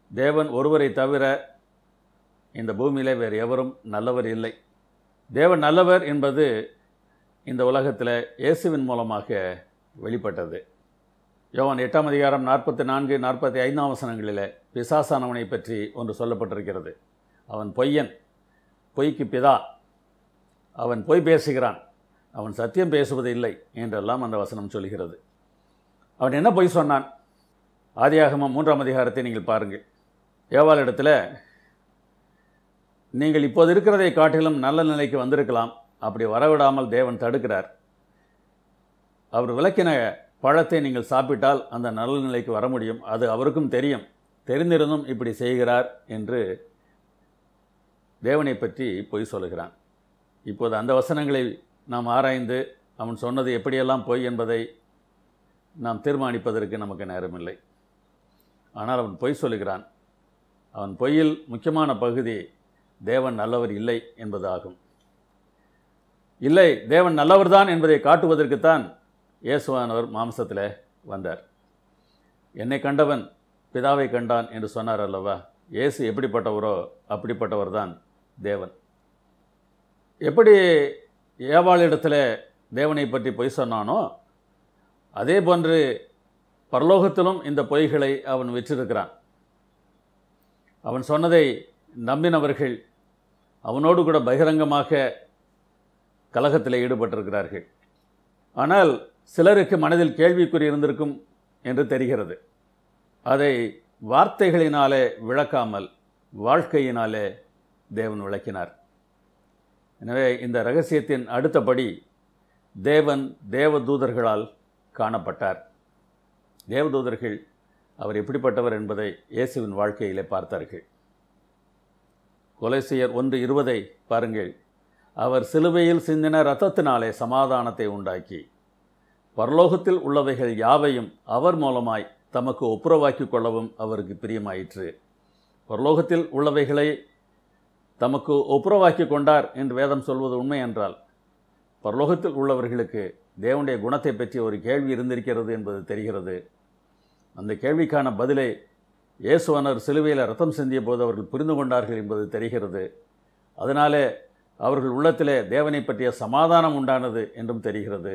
தேவன் ஒருவரை தவிர இந்த பூமியிலே வேறு எவரும் நல்லவர் இல்லை தேவன் நல்லவர் என்பது இந்த உலகத்தில் இயேசுவின் மூலமாக வெளிப்பட்டது யோவான் எட்டாம் அதிகாரம் நாற்பத்தி நான்கு நாற்பத்தி ஐந்தாம் வசனங்களில் பிசாசானவனை பற்றி ஒன்று சொல்லப்பட்டிருக்கிறது அவன் பொய்யன் பொய்க்கு பிதா அவன் பொய் பேசுகிறான் அவன் சத்தியம் பேசுவது இல்லை என்றெல்லாம் அந்த வசனம் சொல்கிறது அவன் என்ன பொய் சொன்னான் ஆதியாகமம் மூன்றாம் அதிகாரத்தை நீங்கள் பாருங்கள் ஏவாளிடத்தில் நீங்கள் இப்போது இருக்கிறதை காட்டிலும் நல்ல நிலைக்கு வந்திருக்கலாம் அப்படி வரவிடாமல் தேவன் தடுக்கிறார் அவர் விளக்கின பழத்தை நீங்கள் சாப்பிட்டால் அந்த நல்ல நிலைக்கு வர முடியும் அது அவருக்கும் தெரியும் தெரிந்திருந்தும் இப்படி செய்கிறார் என்று தேவனை பற்றி பொய் சொல்லுகிறான் இப்போது அந்த வசனங்களை நாம் ஆராய்ந்து அவன் சொன்னது எப்படியெல்லாம் பொய் என்பதை நாம் தீர்மானிப்பதற்கு நமக்கு நேரமில்லை ஆனால் அவன் பொய் சொல்லுகிறான் அவன் பொய்யில் முக்கியமான பகுதி தேவன் நல்லவர் இல்லை என்பதாகும் இல்லை தேவன் நல்லவர்தான் என்பதை காட்டுவதற்குத்தான் இயேசுவானவர் மாம்சத்தில் வந்தார் என்னை கண்டவன் பிதாவை கண்டான் என்று சொன்னார் அல்லவா இயேசு எப்படிப்பட்டவரோ அப்படிப்பட்டவர் தான் தேவன் எப்படி ஏவாளிடத்தில் தேவனை பற்றி பொய் சொன்னானோ அதே போன்று பரலோகத்திலும் இந்த பொய்களை அவன் வச்சிருக்கிறான் அவன் சொன்னதை நம்பினவர்கள் அவனோடு கூட பகிரங்கமாக கலகத்தில் ஈடுபட்டிருக்கிறார்கள் ஆனால் சிலருக்கு மனதில் கேள்விக்குறி இருந்திருக்கும் என்று தெரிகிறது அதை வார்த்தைகளினாலே விளக்காமல் வாழ்க்கையினாலே தேவன் விளக்கினார் எனவே இந்த ரகசியத்தின் அடுத்தபடி தேவன் தேவதூதர்களால் காணப்பட்டார் தேவதூதர்கள் அவர் எப்படிப்பட்டவர் என்பதை இயேசுவின் வாழ்க்கையிலே பார்த்தார்கள் கொலைசியர் ஒன்று இருபதை பாருங்கள் அவர் சிலுவையில் சிந்தின இரத்தத்தினாலே சமாதானத்தை உண்டாக்கி பரலோகத்தில் உள்ளவைகள் யாவையும் அவர் மூலமாய் தமக்கு ஒப்புரவாக்கிக் கொள்ளவும் அவருக்கு பிரியமாயிற்று பரலோகத்தில் உள்ளவைகளை தமக்கு ஒப்புரவாக்கி கொண்டார் என்று வேதம் சொல்வது உண்மை என்றால் பரலோகத்தில் உள்ளவர்களுக்கு தேவனுடைய குணத்தை பற்றி ஒரு கேள்வி இருந்திருக்கிறது என்பது தெரிகிறது அந்த கேள்விக்கான பதிலை இயேசுவனர் சிலுவையில் ரத்தம் சிந்திய போது அவர்கள் புரிந்து கொண்டார்கள் என்பது தெரிகிறது அதனாலே அவர்கள் உள்ளத்திலே தேவனை பற்றிய சமாதானம் உண்டானது என்றும் தெரிகிறது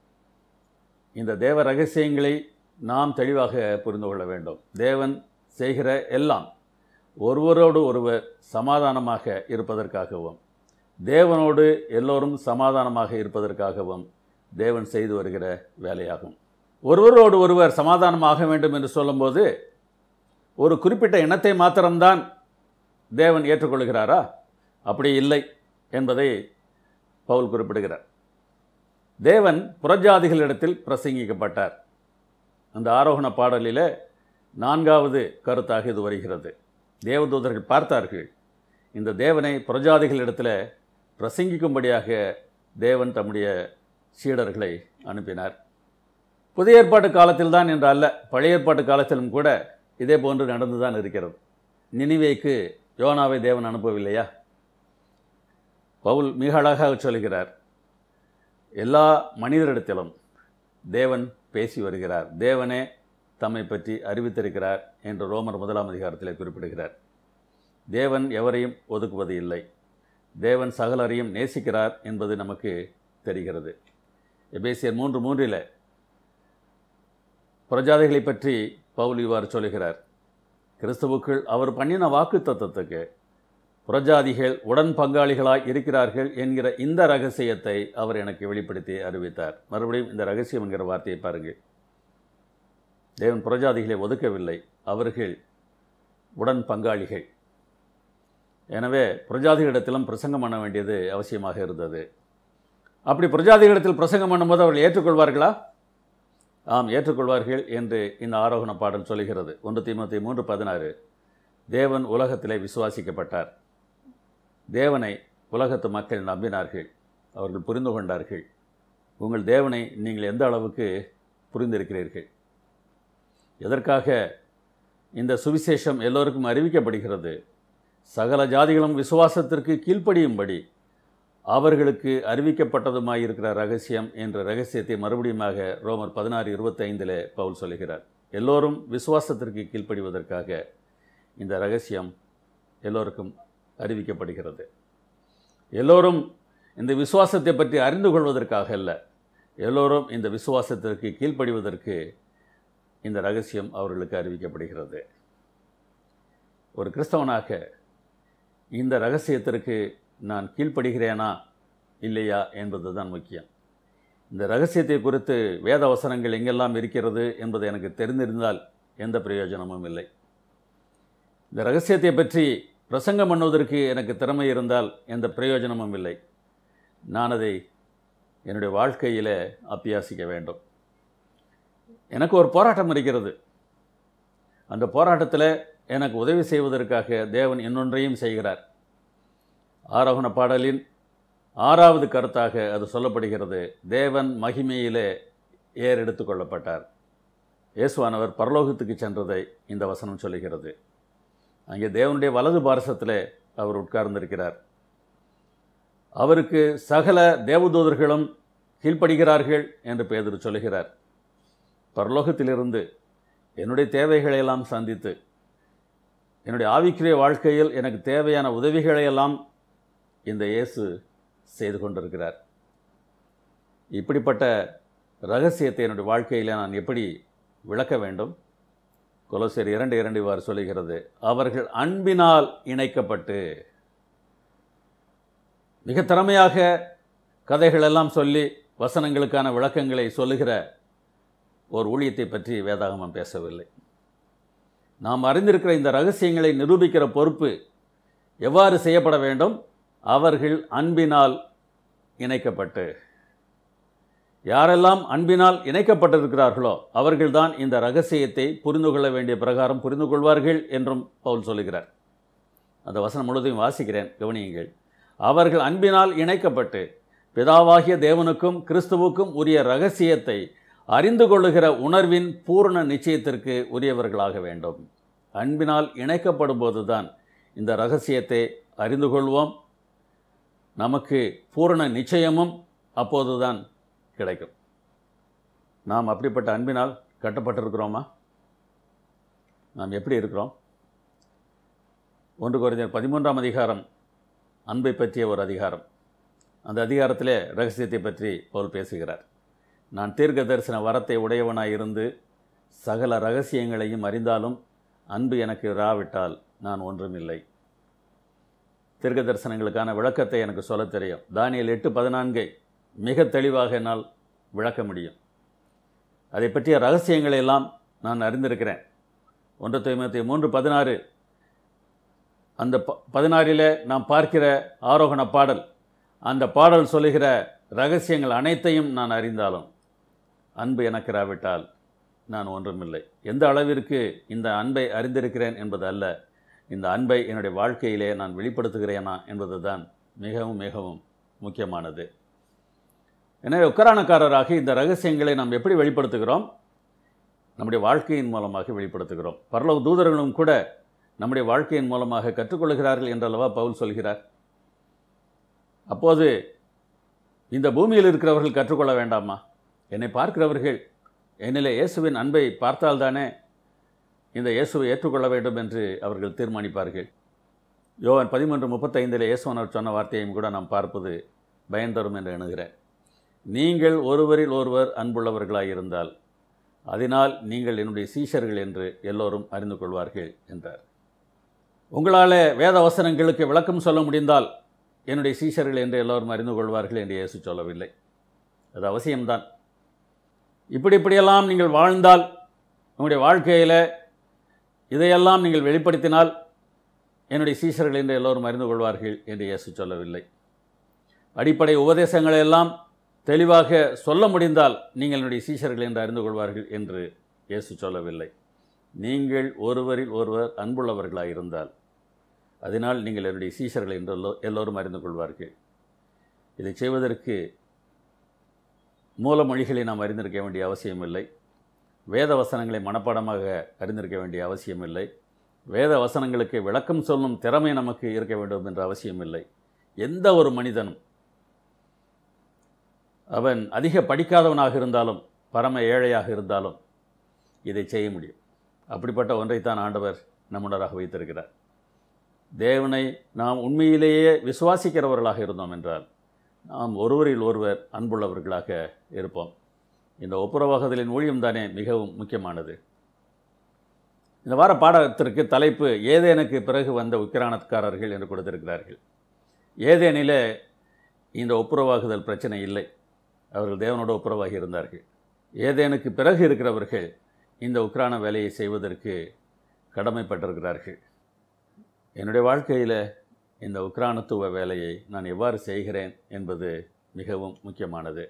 இந்த தேவ ரகசியங்களை நாம் தெளிவாக புரிந்து கொள்ள வேண்டும் தேவன் செய்கிற எல்லாம் ஒருவரோடு ஒருவர் சமாதானமாக இருப்பதற்காகவும் தேவனோடு எல்லோரும் சமாதானமாக இருப்பதற்காகவும் தேவன் செய்து வருகிற வேலையாகும் ஒருவரோடு ஒருவர் சமாதானமாக வேண்டும் என்று சொல்லும்போது ஒரு குறிப்பிட்ட இனத்தை மாத்திரம்தான் தேவன் ஏற்றுக்கொள்கிறாரா அப்படி இல்லை என்பதை பவுல் குறிப்பிடுகிறார் தேவன் புறஜாதிகளிடத்தில் பிரசங்கிக்கப்பட்டார் அந்த ஆரோகண பாடலில் நான்காவது கருத்தாக இது வருகிறது தேவதூதர்கள் பார்த்தார்கள் இந்த தேவனை புறஜாதிகளிடத்தில் பிரசங்கிக்கும்படியாக தேவன் தம்முடைய சீடர்களை அனுப்பினார் புதிய ஏற்பாட்டு காலத்தில் தான் என்று அல்ல பழைய ஏற்பாட்டு காலத்திலும் கூட இதே போன்று நடந்து தான் இருக்கிறது நினிவேக்கு யோனாவை தேவன் அனுப்பவில்லையா பவுல் மிக அழகாக சொல்கிறார் எல்லா மனிதரிடத்திலும் தேவன் பேசி வருகிறார் தேவனே தம்மை பற்றி அறிவித்திருக்கிறார் என்று ரோமர் முதலாம் அதிகாரத்தில் குறிப்பிடுகிறார் தேவன் எவரையும் ஒதுக்குவது இல்லை தேவன் சகலரையும் நேசிக்கிறார் என்பது நமக்கு தெரிகிறது எபேசியர் மூன்று மூன்றில் புரஜாதிகளை பற்றி பவுல் இவ்வாறு சொல்கிறார் கிறிஸ்துவுக்குள் அவர் பண்ணின வாக்கு தத்துவத்துக்கு புறஜாதிகள் உடன் பங்காளிகளாய் இருக்கிறார்கள் என்கிற இந்த ரகசியத்தை அவர் எனக்கு வெளிப்படுத்தி அறிவித்தார் மறுபடியும் இந்த ரகசியம் என்கிற வார்த்தையை பாருங்கள் தேவன் புறஜாதிகளை ஒதுக்கவில்லை அவர்கள் உடன் பங்காளிகள் எனவே புரஜாதிகளிடத்திலும் பிரசங்கம் பண்ண வேண்டியது அவசியமாக இருந்தது அப்படி புரஜாதிகளிடத்தில் பிரசங்கம் பண்ணும்போது அவர்கள் ஏற்றுக்கொள்வார்களா ஆம் ஏற்றுக்கொள்வார்கள் என்று இந்த ஆரோகண பாடல் சொல்கிறது ஒன்று தீமத்தி மூன்று பதினாறு தேவன் உலகத்திலே விசுவாசிக்கப்பட்டார் தேவனை உலகத்து மக்கள் நம்பினார்கள் அவர்கள் புரிந்து கொண்டார்கள் உங்கள் தேவனை நீங்கள் எந்த அளவுக்கு புரிந்திருக்கிறீர்கள் எதற்காக இந்த சுவிசேஷம் எல்லோருக்கும் அறிவிக்கப்படுகிறது சகல ஜாதிகளும் விசுவாசத்திற்கு கீழ்ப்படியும்படி அவர்களுக்கு அறிவிக்கப்பட்டதுமாயிருக்கிற ரகசியம் என்ற ரகசியத்தை மறுபடியுமாக ரோமர் பதினாறு இருபத்தைந்தில் பவுல் சொல்லுகிறார் எல்லோரும் விசுவாசத்திற்கு கீழ்ப்படிவதற்காக இந்த ரகசியம் எல்லோருக்கும் அறிவிக்கப்படுகிறது எல்லோரும் இந்த விசுவாசத்தை பற்றி அறிந்து கொள்வதற்காக அல்ல எல்லோரும் இந்த விசுவாசத்திற்கு கீழ்ப்படிவதற்கு இந்த ரகசியம் அவர்களுக்கு அறிவிக்கப்படுகிறது ஒரு கிறிஸ்தவனாக இந்த ரகசியத்திற்கு நான் கீழ்ப்படுகிறேனா இல்லையா என்பது தான் முக்கியம் இந்த ரகசியத்தை குறித்து வேத வசனங்கள் எங்கெல்லாம் இருக்கிறது என்பது எனக்கு தெரிந்திருந்தால் எந்த பிரயோஜனமும் இல்லை இந்த ரகசியத்தை பற்றி பிரசங்கம் பண்ணுவதற்கு எனக்கு திறமை இருந்தால் எந்த பிரயோஜனமும் இல்லை நான் அதை என்னுடைய வாழ்க்கையில் அபியாசிக்க வேண்டும் எனக்கு ஒரு போராட்டம் இருக்கிறது அந்த போராட்டத்தில் எனக்கு உதவி செய்வதற்காக தேவன் இன்னொன்றையும் செய்கிறார் ஆரோகண பாடலின் ஆறாவது கருத்தாக அது சொல்லப்படுகிறது தேவன் மகிமையிலே ஏர் எடுத்து கொள்ளப்பட்டார் இயேசுவானவர் பரலோகத்துக்கு சென்றதை இந்த வசனம் சொல்லுகிறது அங்கே தேவனுடைய வலது பாரசத்தில் அவர் உட்கார்ந்திருக்கிறார் அவருக்கு சகல தேவதூதர்களும் கீழ்ப்படுகிறார்கள் என்று பேதர் சொல்லுகிறார் பரலோகத்திலிருந்து என்னுடைய தேவைகளையெல்லாம் சந்தித்து என்னுடைய ஆவிக்குரிய வாழ்க்கையில் எனக்கு தேவையான உதவிகளையெல்லாம் இந்த இயேசு செய்து கொண்டிருக்கிறார் இப்படிப்பட்ட ரகசியத்தை என்னுடைய வாழ்க்கையில் நான் எப்படி விளக்க வேண்டும் கொலோசியர் இரண்டு இரண்டு இவ்வாறு சொல்லுகிறது அவர்கள் அன்பினால் இணைக்கப்பட்டு மிக திறமையாக கதைகளெல்லாம் சொல்லி வசனங்களுக்கான விளக்கங்களை சொல்லுகிற ஒரு ஊழியத்தை பற்றி வேதாகமம் பேசவில்லை நாம் அறிந்திருக்கிற இந்த ரகசியங்களை நிரூபிக்கிற பொறுப்பு எவ்வாறு செய்யப்பட வேண்டும் அவர்கள் அன்பினால் இணைக்கப்பட்டு யாரெல்லாம் அன்பினால் இணைக்கப்பட்டிருக்கிறார்களோ அவர்கள்தான் இந்த ரகசியத்தை புரிந்து கொள்ள வேண்டிய பிரகாரம் புரிந்து கொள்வார்கள் என்றும் பவுல் சொல்லுகிறார் அந்த வசனம் முழுவதையும் வாசிக்கிறேன் கவனியுங்கள் அவர்கள் அன்பினால் இணைக்கப்பட்டு பிதாவாகிய தேவனுக்கும் கிறிஸ்துவுக்கும் உரிய ரகசியத்தை அறிந்து கொள்ளுகிற உணர்வின் பூர்ண நிச்சயத்திற்கு உரியவர்களாக வேண்டும் அன்பினால் இணைக்கப்படும் போதுதான் இந்த ரகசியத்தை அறிந்து கொள்வோம் நமக்கு பூரண நிச்சயமும் அப்போதுதான் கிடைக்கும் நாம் அப்படிப்பட்ட அன்பினால் கட்டப்பட்டிருக்கிறோமா நாம் எப்படி இருக்கிறோம் ஒன்று குறைஞ்சர் பதிமூன்றாம் அதிகாரம் அன்பை பற்றிய ஒரு அதிகாரம் அந்த அதிகாரத்திலே ரகசியத்தை பற்றி பவுல் பேசுகிறார் நான் தீர்க்க தரிசன வரத்தை உடையவனாய் இருந்து சகல ரகசியங்களையும் அறிந்தாலும் அன்பு எனக்கு இராவிட்டால் நான் ஒன்றுமில்லை தீர்க்க தரிசனங்களுக்கான விளக்கத்தை எனக்கு சொல்ல தெரியும் தானியல் எட்டு பதினான்கை மிக தெளிவாக என்னால் விளக்க முடியும் அதை பற்றிய ரகசியங்களை எல்லாம் நான் அறிந்திருக்கிறேன் ஒன்று தொய்மத்தி மூன்று பதினாறு அந்த ப பதினாறில் நாம் பார்க்கிற ஆரோகண பாடல் அந்த பாடல் சொல்லுகிற ரகசியங்கள் அனைத்தையும் நான் அறிந்தாலும் அன்பு எனக்கிராவிட்டால் நான் ஒன்றுமில்லை எந்த அளவிற்கு இந்த அன்பை அறிந்திருக்கிறேன் என்பது அல்ல இந்த அன்பை என்னுடைய வாழ்க்கையிலே நான் வெளிப்படுத்துகிறேனா என்பது தான் மிகவும் மிகவும் முக்கியமானது எனவே உக்கரானக்காரராக இந்த ரகசியங்களை நாம் எப்படி வெளிப்படுத்துகிறோம் நம்முடைய வாழ்க்கையின் மூலமாக வெளிப்படுத்துகிறோம் பரலோக தூதர்களும் கூட நம்முடைய வாழ்க்கையின் மூலமாக கற்றுக்கொள்கிறார்கள் என்றல்லவா பவுல் சொல்கிறார் அப்போது இந்த பூமியில் இருக்கிறவர்கள் கற்றுக்கொள்ள வேண்டாமா என்னை பார்க்கிறவர்கள் என்னிலே இயேசுவின் அன்பை பார்த்தால்தானே இந்த இயேசுவை ஏற்றுக்கொள்ள வேண்டும் என்று அவர்கள் தீர்மானிப்பார்கள் யோவன் பதிமூன்று முப்பத்தைந்தில் இயேசுவனர் சொன்ன வார்த்தையையும் கூட நாம் பார்ப்பது பயன் தரும் என்று எண்ணுகிறேன் நீங்கள் ஒருவரில் ஒருவர் அன்புள்ளவர்களாய் இருந்தால் அதனால் நீங்கள் என்னுடைய சீஷர்கள் என்று எல்லோரும் அறிந்து கொள்வார்கள் என்றார் உங்களால் வேத வசனங்களுக்கு விளக்கம் சொல்ல முடிந்தால் என்னுடைய சீஷர்கள் என்று எல்லோரும் அறிந்து கொள்வார்கள் என்று இயேசு சொல்லவில்லை அது அவசியம்தான் இப்படி இப்படியெல்லாம் நீங்கள் வாழ்ந்தால் உங்களுடைய வாழ்க்கையில் இதையெல்லாம் நீங்கள் வெளிப்படுத்தினால் என்னுடைய சீஷர்கள் என்று எல்லோரும் அறிந்து கொள்வார்கள் என்று இயேசு சொல்லவில்லை அடிப்படை உபதேசங்களை எல்லாம் தெளிவாக சொல்ல முடிந்தால் நீங்கள் என்னுடைய சீஷர்கள் என்று அறிந்து கொள்வார்கள் என்று இயேசு சொல்லவில்லை நீங்கள் ஒருவரில் ஒருவர் அன்புள்ளவர்களாக இருந்தால் அதனால் நீங்கள் என்னுடைய சீஷர்கள் என்று எல்லோ எல்லோரும் அறிந்து கொள்வார்கள் இதை செய்வதற்கு மூலமொழிகளை நாம் அறிந்திருக்க வேண்டிய அவசியமில்லை வேத வசனங்களை மனப்பாடமாக அறிந்திருக்க வேண்டிய அவசியமில்லை வேத வசனங்களுக்கு விளக்கம் சொல்லும் திறமை நமக்கு இருக்க வேண்டும் என்ற அவசியமில்லை எந்த ஒரு மனிதனும் அவன் அதிக படிக்காதவனாக இருந்தாலும் பரம ஏழையாக இருந்தாலும் இதை செய்ய முடியும் அப்படிப்பட்ட ஒன்றைத்தான் ஆண்டவர் நம்முடராக வைத்திருக்கிறார் தேவனை நாம் உண்மையிலேயே விசுவாசிக்கிறவர்களாக இருந்தோம் என்றால் நாம் ஒருவரில் ஒருவர் அன்புள்ளவர்களாக இருப்போம் இந்த ஒப்புரவாகுதலின் ஊழியம் தானே மிகவும் முக்கியமானது இந்த வார பாடத்திற்கு தலைப்பு ஏதேனுக்கு பிறகு வந்த உக்கிரானத்காரர்கள் என்று கொடுத்திருக்கிறார்கள் ஏதேனிலே இந்த ஒப்புரவாகுதல் பிரச்சனை இல்லை அவர்கள் தேவனோட ஒப்புரவாகி இருந்தார்கள் ஏதேனுக்கு பிறகு இருக்கிறவர்கள் இந்த உக்ரான வேலையை செய்வதற்கு கடமைப்பட்டிருக்கிறார்கள் என்னுடைய வாழ்க்கையில் இந்த உக்ரானத்துவ வேலையை நான் எவ்வாறு செய்கிறேன் என்பது மிகவும் முக்கியமானது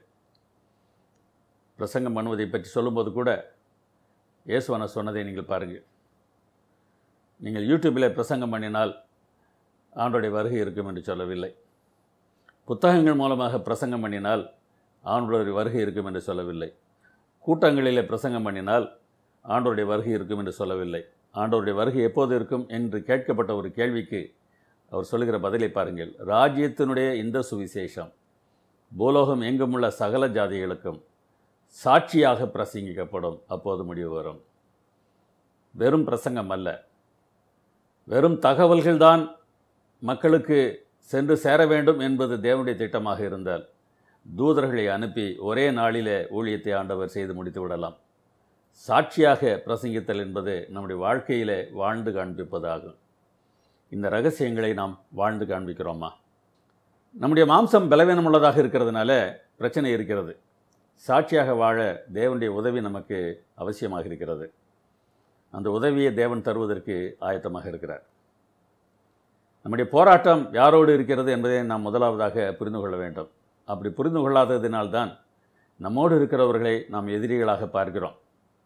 பிரசங்கம் பண்ணுவதை பற்றி சொல்லும்போது கூட இயேசுவன சொன்னதை நீங்கள் பாருங்கள் நீங்கள் யூடியூப்பில் பிரசங்கம் பண்ணினால் ஆண்டோடைய வருகை இருக்கும் என்று சொல்லவில்லை புத்தகங்கள் மூலமாக பிரசங்கம் பண்ணினால் ஆண்டோடைய வருகை இருக்கும் என்று சொல்லவில்லை கூட்டங்களிலே பிரசங்கம் பண்ணினால் ஆண்டோருடைய வருகை இருக்கும் என்று சொல்லவில்லை ஆண்டோருடைய வருகை எப்போது இருக்கும் என்று கேட்கப்பட்ட ஒரு கேள்விக்கு அவர் சொல்லுகிற பதிலை பாருங்கள் ராஜ்யத்தினுடைய இந்த சுவிசேஷம் பூலோகம் எங்குமுள்ள சகல ஜாதிகளுக்கும் சாட்சியாக பிரசங்கிக்கப்படும் அப்போது முடிவு வரும் வெறும் பிரசங்கம் அல்ல வெறும் தகவல்கள்தான் மக்களுக்கு சென்று சேர வேண்டும் என்பது தேவனுடைய திட்டமாக இருந்தால் தூதர்களை அனுப்பி ஒரே நாளிலே ஊழியத்தை ஆண்டவர் செய்து முடித்து விடலாம் சாட்சியாக பிரசங்கித்தல் என்பது நம்முடைய வாழ்க்கையிலே வாழ்ந்து காண்பிப்பதாகும் இந்த ரகசியங்களை நாம் வாழ்ந்து காண்பிக்கிறோமா நம்முடைய மாம்சம் பலவீனம் உள்ளதாக இருக்கிறதுனால பிரச்சனை இருக்கிறது சாட்சியாக வாழ தேவனுடைய உதவி நமக்கு அவசியமாக இருக்கிறது அந்த உதவியை தேவன் தருவதற்கு ஆயத்தமாக இருக்கிறார் நம்முடைய போராட்டம் யாரோடு இருக்கிறது என்பதை நாம் முதலாவதாக புரிந்து கொள்ள வேண்டும் அப்படி புரிந்து கொள்ளாததினால்தான் நம்மோடு இருக்கிறவர்களை நாம் எதிரிகளாக பார்க்கிறோம்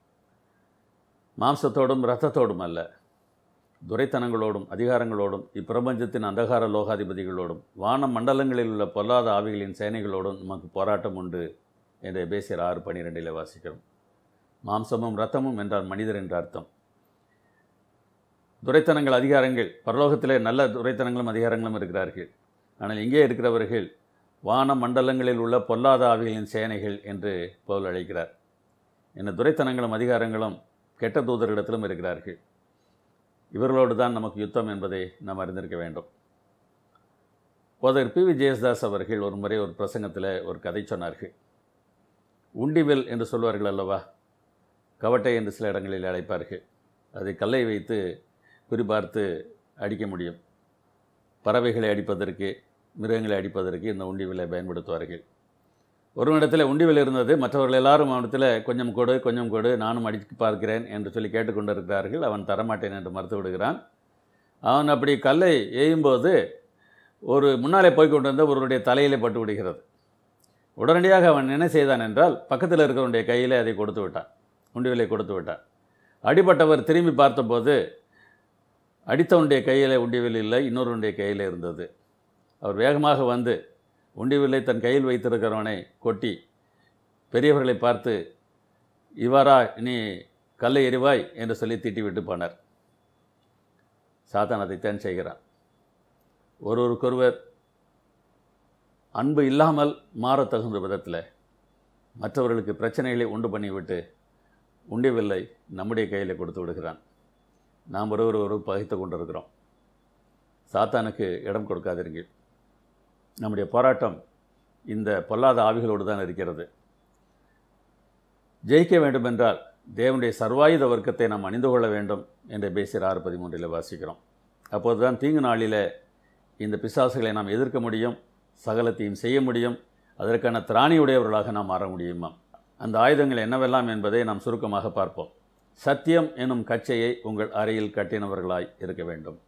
மாம்சத்தோடும் இரத்தத்தோடும் அல்ல துரைத்தனங்களோடும் அதிகாரங்களோடும் இப்பிரபஞ்சத்தின் அந்தகார லோகாதிபதிகளோடும் வான மண்டலங்களில் உள்ள பொல்லாத ஆவிகளின் சேனைகளோடும் நமக்கு போராட்டம் உண்டு என்று எபேசியர் ஆறு பன்னிரெண்டில் வாசிக்கிறோம் மாம்சமும் இரத்தமும் என்றால் மனிதர் என்ற அர்த்தம் துரைத்தனங்கள் அதிகாரங்கள் பரலோகத்திலே நல்ல துரைத்தனங்களும் அதிகாரங்களும் இருக்கிறார்கள் ஆனால் இங்கே இருக்கிறவர்கள் வான மண்டலங்களில் உள்ள பொல்லாத ஆவிகளின் சேனைகள் என்று பவுல் அழைக்கிறார் என்ன துரைத்தனங்களும் அதிகாரங்களும் கெட்ட தூதர்களிடத்திலும் இருக்கிறார்கள் இவர்களோடு தான் நமக்கு யுத்தம் என்பதை நாம் அறிந்திருக்க வேண்டும் போதர் பி வி ஜெயஸ்தாஸ் அவர்கள் ஒரு முறை ஒரு பிரசங்கத்தில் ஒரு கதை சொன்னார்கள் உண்டிவில் என்று சொல்வார்கள் அல்லவா கவட்டை என்று சில இடங்களில் அழைப்பார்கள் அதை கல்லை வைத்து குறிபார்த்து அடிக்க முடியும் பறவைகளை அடிப்பதற்கு மிருகங்களை அடிப்பதற்கு இந்த உண்டிவிலை பயன்படுத்துவார்கள் ஒரு இடத்துல உண்டிவில் இருந்தது மற்றவர்கள் எல்லாரும் அவனிடத்தில் கொஞ்சம் கொடு கொஞ்சம் கொடு நானும் அடித்து பார்க்கிறேன் என்று சொல்லி கேட்டுக்கொண்டிருக்கிறார்கள் அவன் தரமாட்டேன் என்று மறுத்து விடுகிறான் அவன் அப்படி கல்லை எய்யும்போது ஒரு முன்னாலே போய் கொண்டு வந்த ஒருவருடைய தலையிலே பட்டு விடுகிறது உடனடியாக அவன் என்ன செய்தான் என்றால் பக்கத்தில் இருக்கிறவனுடைய கையில் அதை கொடுத்து விட்டான் உண்டிவிலை கொடுத்து விட்டான் அடிபட்டவர் திரும்பி பார்த்தபோது அடித்தவனுடைய கையில் உண்டிவில் இல்லை இன்னொருவனுடைய கையில் இருந்தது அவர் வேகமாக வந்து உண்டிவில்லை தன் கையில் வைத்திருக்கிறவனை கொட்டி பெரியவர்களை பார்த்து இவ்வாறா நீ கல்லை எறிவாய் என்று சொல்லி திட்டிவிட்டு போனார் சாத்தான் அதைத்தான் செய்கிறான் ஒருவருக்கொருவர் அன்பு இல்லாமல் மாறத் தகுந்த விதத்தில் மற்றவர்களுக்கு பிரச்சனைகளை உண்டு பண்ணிவிட்டு உண்டிவில்லை நம்முடைய கையில் கொடுத்து விடுகிறான் நாம் ஒருவர் ஒரு பகைத்து கொண்டிருக்கிறோம் சாத்தானுக்கு இடம் கொடுக்காதீர்கள் நம்முடைய போராட்டம் இந்த பொல்லாத ஆவிகளோடு தான் இருக்கிறது ஜெயிக்க வேண்டுமென்றால் தேவனுடைய சர்வாயுத வர்க்கத்தை நாம் அணிந்து கொள்ள வேண்டும் என்று பேசிற ஆறு பதிமூன்றில் வாசிக்கிறோம் அப்போது தான் தீங்கு நாளில் இந்த பிசாசுகளை நாம் எதிர்க்க முடியும் சகலத்தையும் செய்ய முடியும் அதற்கான திராணியுடையவர்களாக நாம் மாற முடியுமா அந்த ஆயுதங்கள் என்னவெல்லாம் என்பதை நாம் சுருக்கமாக பார்ப்போம் சத்தியம் எனும் கச்சையை உங்கள் அறையில் கட்டினவர்களாய் இருக்க வேண்டும்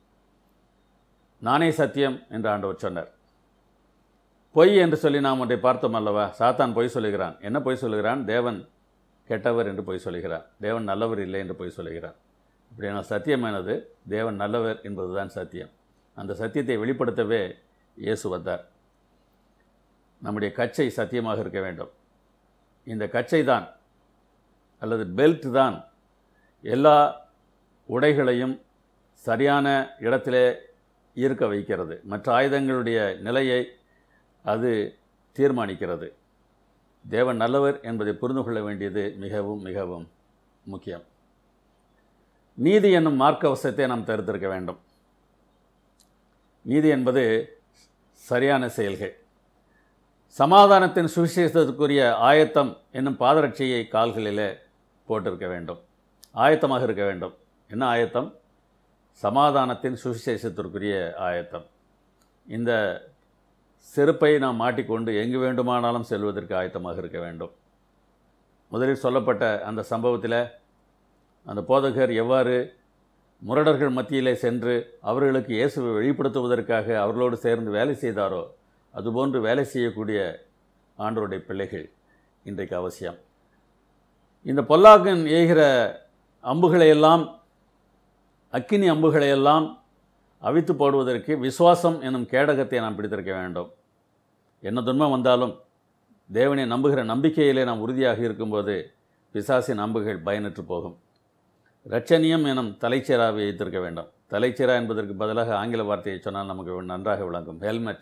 நானே சத்தியம் என்று ஆண்டவர் சொன்னார் பொய் என்று சொல்லி நாம் ஒன்றை பார்த்தோம் அல்லவா சாத்தான் பொய் சொல்லுகிறான் என்ன பொய் சொல்லுகிறான் தேவன் கெட்டவர் என்று பொய் சொல்லுகிறான் தேவன் நல்லவர் இல்லை என்று பொய் சொல்லுகிறான் இப்படியான சத்தியமானது தேவன் நல்லவர் என்பதுதான் சத்தியம் அந்த சத்தியத்தை வெளிப்படுத்தவே இயேசு வந்தார் நம்முடைய கச்சை சத்தியமாக இருக்க வேண்டும் இந்த கச்சை தான் அல்லது பெல்ட் தான் எல்லா உடைகளையும் சரியான இடத்திலே இருக்க வைக்கிறது மற்ற ஆயுதங்களுடைய நிலையை அது தீர்மானிக்கிறது தேவன் நல்லவர் என்பதை புரிந்து கொள்ள வேண்டியது மிகவும் மிகவும் முக்கியம் நீதி என்னும் மார்க்கவசத்தை நாம் தருத்திருக்க வேண்டும் நீதி என்பது சரியான செயல்கள் சமாதானத்தின் சுவிசேஷத்துக்குரிய ஆயத்தம் என்னும் பாதரட்சியை கால்களிலே போட்டிருக்க வேண்டும் ஆயத்தமாக இருக்க வேண்டும் என்ன ஆயத்தம் சமாதானத்தின் சுவிசேஷத்திற்குரிய ஆயத்தம் இந்த செருப்பை நாம் மாட்டிக்கொண்டு எங்கு வேண்டுமானாலும் செல்வதற்கு ஆயத்தமாக இருக்க வேண்டும் முதலில் சொல்லப்பட்ட அந்த சம்பவத்தில் அந்த போதகர் எவ்வாறு முரடர்கள் மத்தியிலே சென்று அவர்களுக்கு இயேசுவை வெளிப்படுத்துவதற்காக அவர்களோடு சேர்ந்து வேலை செய்தாரோ அதுபோன்று வேலை செய்யக்கூடிய ஆண்டவருடைய பிள்ளைகள் இன்றைக்கு அவசியம் இந்த பொல்லாக்கன் ஏகிற அம்புகளையெல்லாம் அக்கினி அம்புகளையெல்லாம் அவித்து போடுவதற்கு விசுவாசம் என்னும் கேடகத்தை நாம் பிடித்திருக்க வேண்டும் என்ன துன்பம் வந்தாலும் தேவனை நம்புகிற நம்பிக்கையிலே நாம் உறுதியாக இருக்கும்போது பிசாசின் அம்புகள் பயனற்று போகும் இரட்சணியம் எனும் தலைச்சீராவை வைத்திருக்க வேண்டும் தலைச்சீரா என்பதற்கு பதிலாக ஆங்கில வார்த்தையை சொன்னால் நமக்கு நன்றாக விளங்கும் ஹெல்மெட்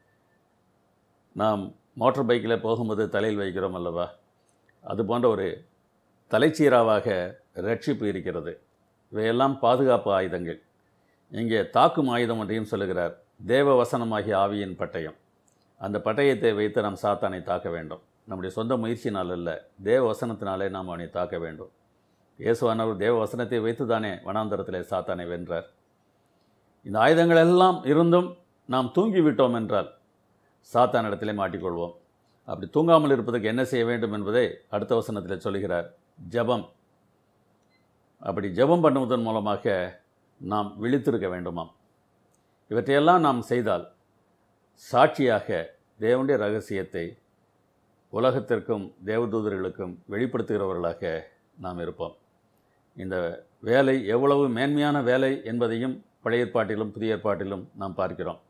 நாம் மோட்டார் பைக்கில் போகும்போது தலையில் வைக்கிறோம் அல்லவா அது போன்ற ஒரு தலைச்சீராவாக ரட்சிப்பு இருக்கிறது இவையெல்லாம் பாதுகாப்பு ஆயுதங்கள் இங்கே தாக்கும் ஆயுதம் ஒன்றையும் சொல்லுகிறார் தேவ வசனமாகிய ஆவியின் பட்டயம் அந்த பட்டயத்தை வைத்து நாம் சாத்தானை தாக்க வேண்டும் நம்முடைய சொந்த முயற்சினால் அல்ல தேவ வசனத்தினாலே நாம் அவனை தாக்க வேண்டும் இயேசுவானவர் தேவ வசனத்தை வைத்து தானே வனாந்தரத்திலே சாத்தானை வென்றார் இந்த ஆயுதங்கள் எல்லாம் இருந்தும் நாம் தூங்கிவிட்டோம் என்றால் சாத்தானிடத்திலே மாட்டிக்கொள்வோம் அப்படி தூங்காமல் இருப்பதற்கு என்ன செய்ய வேண்டும் என்பதை அடுத்த வசனத்தில் சொல்கிறார் ஜபம் அப்படி ஜபம் பண்ணுவதன் மூலமாக நாம் விழித்திருக்க வேண்டுமாம் இவற்றையெல்லாம் நாம் செய்தால் சாட்சியாக தேவனுடைய ரகசியத்தை உலகத்திற்கும் தேவதூதர்களுக்கும் வெளிப்படுத்துகிறவர்களாக நாம் இருப்போம் இந்த வேலை எவ்வளவு மேன்மையான வேலை என்பதையும் பழைய ஏற்பாட்டிலும் புதிய ஏற்பாட்டிலும் நாம் பார்க்கிறோம்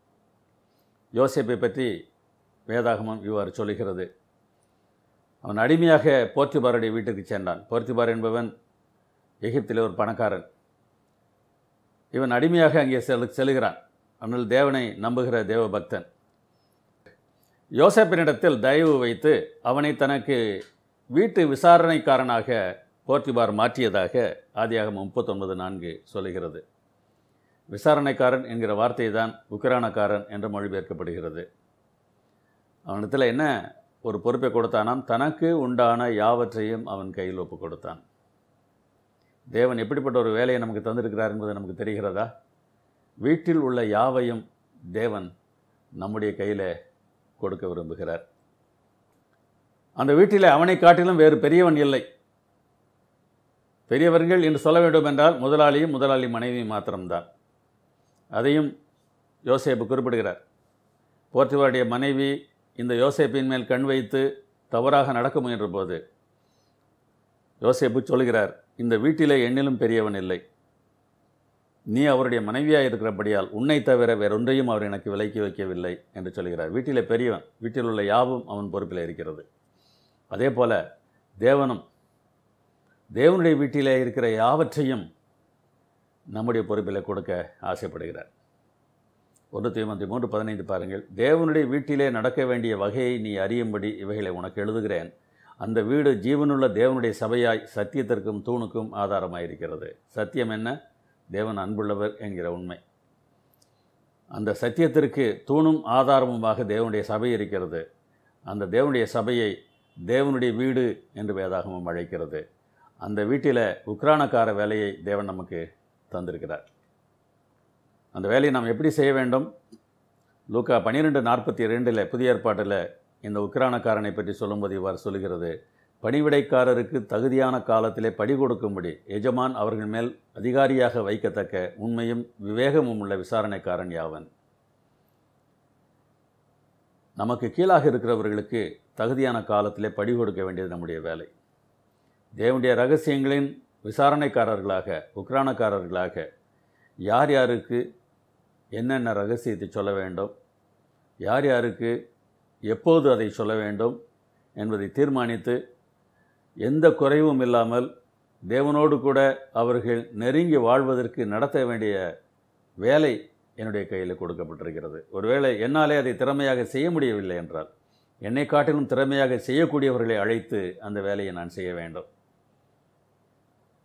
யோசேப்பை பற்றி வேதாகமம் இவ்வாறு சொல்லுகிறது அவன் அடிமையாக போர்த்திபாருடைய வீட்டுக்கு சென்றான் போர்த்திபார் என்பவன் எகிப்தில் ஒரு பணக்காரன் இவன் அடிமையாக அங்கே செல் செல்கிறான் ஆனால் தேவனை நம்புகிற தேவ பக்தன் யோசேப்பினிடத்தில் தயவு வைத்து அவனை தனக்கு வீட்டு விசாரணைக்காரனாக போர்த்திபார் மாற்றியதாக ஆதியாக முப்பத்தொன்பது நான்கு சொல்லுகிறது விசாரணைக்காரன் என்கிற வார்த்தை தான் உக்கிரானக்காரன் என்று மொழிபெயர்க்கப்படுகிறது அவனிடத்தில் என்ன ஒரு பொறுப்பை கொடுத்தானாம் தனக்கு உண்டான யாவற்றையும் அவன் கையில் ஒப்பு கொடுத்தான் தேவன் எப்படிப்பட்ட ஒரு வேலையை நமக்கு தந்திருக்கிறார் என்பது நமக்கு தெரிகிறதா வீட்டில் உள்ள யாவையும் தேவன் நம்முடைய கையில் கொடுக்க விரும்புகிறார் அந்த வீட்டில் அவனை காட்டிலும் வேறு பெரியவன் இல்லை பெரியவர்கள் என்று சொல்ல வேண்டும் என்றால் முதலாளியும் முதலாளி மனைவியும் மாத்திரம்தான் அதையும் யோசேப்பு குறிப்பிடுகிறார் போர்த்துவாருடைய மனைவி இந்த யோசேப்பின் மேல் கண் வைத்து தவறாக நடக்க முயன்ற போது யோசேப்பு சொல்கிறார் இந்த வீட்டிலே எண்ணிலும் பெரியவன் இல்லை நீ அவருடைய மனைவியாக இருக்கிறபடியால் உன்னை தவிர வேறொன்றையும் அவர் எனக்கு விலக்கி வைக்கவில்லை என்று சொல்கிறார் வீட்டிலே பெரியவன் வீட்டில் உள்ள யாவும் அவன் பொறுப்பில் இருக்கிறது அதே போல தேவனும் தேவனுடைய வீட்டிலே இருக்கிற யாவற்றையும் நம்முடைய பொறுப்பில் கொடுக்க ஆசைப்படுகிறார் ஒன்று தீமந்தி மூன்று பதினைந்து பாருங்கள் தேவனுடைய வீட்டிலே நடக்க வேண்டிய வகையை நீ அறியும்படி இவைகளை உனக்கு எழுதுகிறேன் அந்த வீடு ஜீவனுள்ள தேவனுடைய சபையாய் சத்தியத்திற்கும் தூணுக்கும் ஆதாரமாயிருக்கிறது சத்தியம் என்ன தேவன் அன்புள்ளவர் என்கிற உண்மை அந்த சத்தியத்திற்கு தூணும் ஆதாரமுமாக தேவனுடைய சபை இருக்கிறது அந்த தேவனுடைய சபையை தேவனுடைய வீடு என்று வேதாகமம் அழைக்கிறது அந்த வீட்டில் உக்ரானக்கார வேலையை தேவன் நமக்கு தந்திருக்கிறார் அந்த வேலையை நாம் எப்படி செய்ய வேண்டும் லூக்கா பன்னிரெண்டு நாற்பத்தி ரெண்டில் புதிய ஏற்பாட்டில் இந்த உக்ரானக்காரனை பற்றி சொல்லும்போது இவ்வாறு சொல்லுகிறது பணிவிடைக்காரருக்கு தகுதியான காலத்திலே படி கொடுக்கும்படி எஜமான் அவர்கள் மேல் அதிகாரியாக வைக்கத்தக்க உண்மையும் விவேகமும் உள்ள விசாரணைக்காரன் யாவன் நமக்கு கீழாக இருக்கிறவர்களுக்கு தகுதியான காலத்திலே படி கொடுக்க வேண்டியது நம்முடைய வேலை தேவனுடைய ரகசியங்களின் விசாரணைக்காரர்களாக உக்ரானக்காரர்களாக யார் யாருக்கு என்னென்ன ரகசியத்தை சொல்ல வேண்டும் யார் யாருக்கு எப்போது அதை சொல்ல வேண்டும் என்பதை தீர்மானித்து எந்த குறைவும் இல்லாமல் தேவனோடு கூட அவர்கள் நெருங்கி வாழ்வதற்கு நடத்த வேண்டிய வேலை என்னுடைய கையில் கொடுக்கப்பட்டிருக்கிறது ஒருவேளை என்னாலே அதை திறமையாக செய்ய முடியவில்லை என்றால் என்னை காட்டிலும் திறமையாக செய்யக்கூடியவர்களை அழைத்து அந்த வேலையை நான் செய்ய வேண்டும்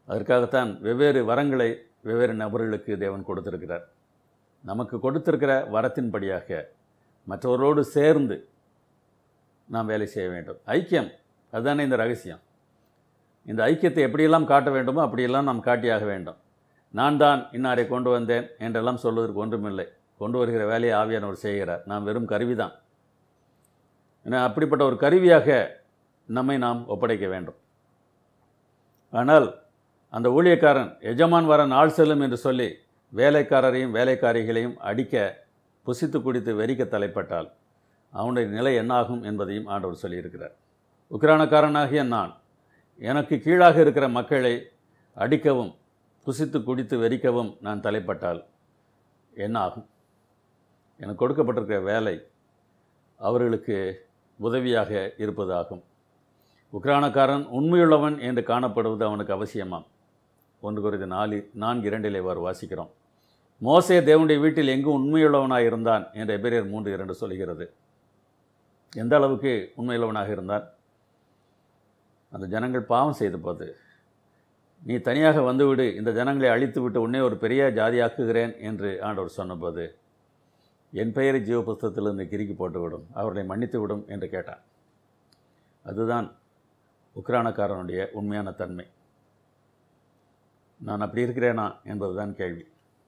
அதற்காகத்தான் வெவ்வேறு வரங்களை வெவ்வேறு நபர்களுக்கு தேவன் கொடுத்திருக்கிறார் நமக்கு கொடுத்திருக்கிற வரத்தின்படியாக மற்றவரோடு சேர்ந்து நாம் வேலை செய்ய வேண்டும் ஐக்கியம் அதுதானே இந்த ரகசியம் இந்த ஐக்கியத்தை எப்படியெல்லாம் காட்ட வேண்டுமோ அப்படியெல்லாம் நாம் காட்டியாக வேண்டும் நான் தான் இன்னாரை கொண்டு வந்தேன் என்றெல்லாம் சொல்வதற்கு ஒன்றுமில்லை கொண்டு வருகிற வேலையை ஆவியானவர் செய்கிறார் நாம் வெறும் கருவிதான் ஏன்னா அப்படிப்பட்ட ஒரு கருவியாக நம்மை நாம் ஒப்படைக்க வேண்டும் ஆனால் அந்த ஊழியக்காரன் எஜமான் வர நாள் செல்லும் என்று சொல்லி வேலைக்காரரையும் வேலைக்காரிகளையும் அடிக்க புசித்து குடித்து வெறிக்க தலைப்பட்டால் அவனுடைய நிலை என்னாகும் என்பதையும் ஆண்டவர் சொல்லியிருக்கிறார் உக்ரானக்காரனாகிய நான் எனக்கு கீழாக இருக்கிற மக்களை அடிக்கவும் புசித்து குடித்து வெறிக்கவும் நான் தலைப்பட்டால் என்ன ஆகும் எனக்கு கொடுக்கப்பட்டிருக்கிற வேலை அவர்களுக்கு உதவியாக இருப்பதாகும் உக்ரானக்காரன் உண்மையுள்ளவன் என்று காணப்படுவது அவனுக்கு அவசியமாம் ஒன்று குறித்து நாலு நான்கு இரண்டிலே வார் வாசிக்கிறோம் மோசே தேவனுடைய வீட்டில் எங்கும் உண்மையுள்ளவனாக இருந்தான் என்று எபிரியர் மூன்று இரண்டு சொல்கிறது எந்த அளவுக்கு உண்மையுள்ளவனாக இருந்தான் அந்த ஜனங்கள் பாவம் செய்து போது நீ தனியாக வந்துவிடு இந்த ஜனங்களை அழித்து விட்டு உன்னை ஒரு பெரிய ஜாதியாக்குகிறேன் என்று ஆண்டவர் சொன்னபோது என் பெயரை ஜீவ புஸ்தகத்திலிருந்து கிறுக்கி போட்டுவிடும் அவர்களை மன்னித்து விடும் என்று கேட்டான் அதுதான் உக்ரானக்காரனுடைய உண்மையான தன்மை நான் அப்படி இருக்கிறேனா என்பதுதான் கேள்வி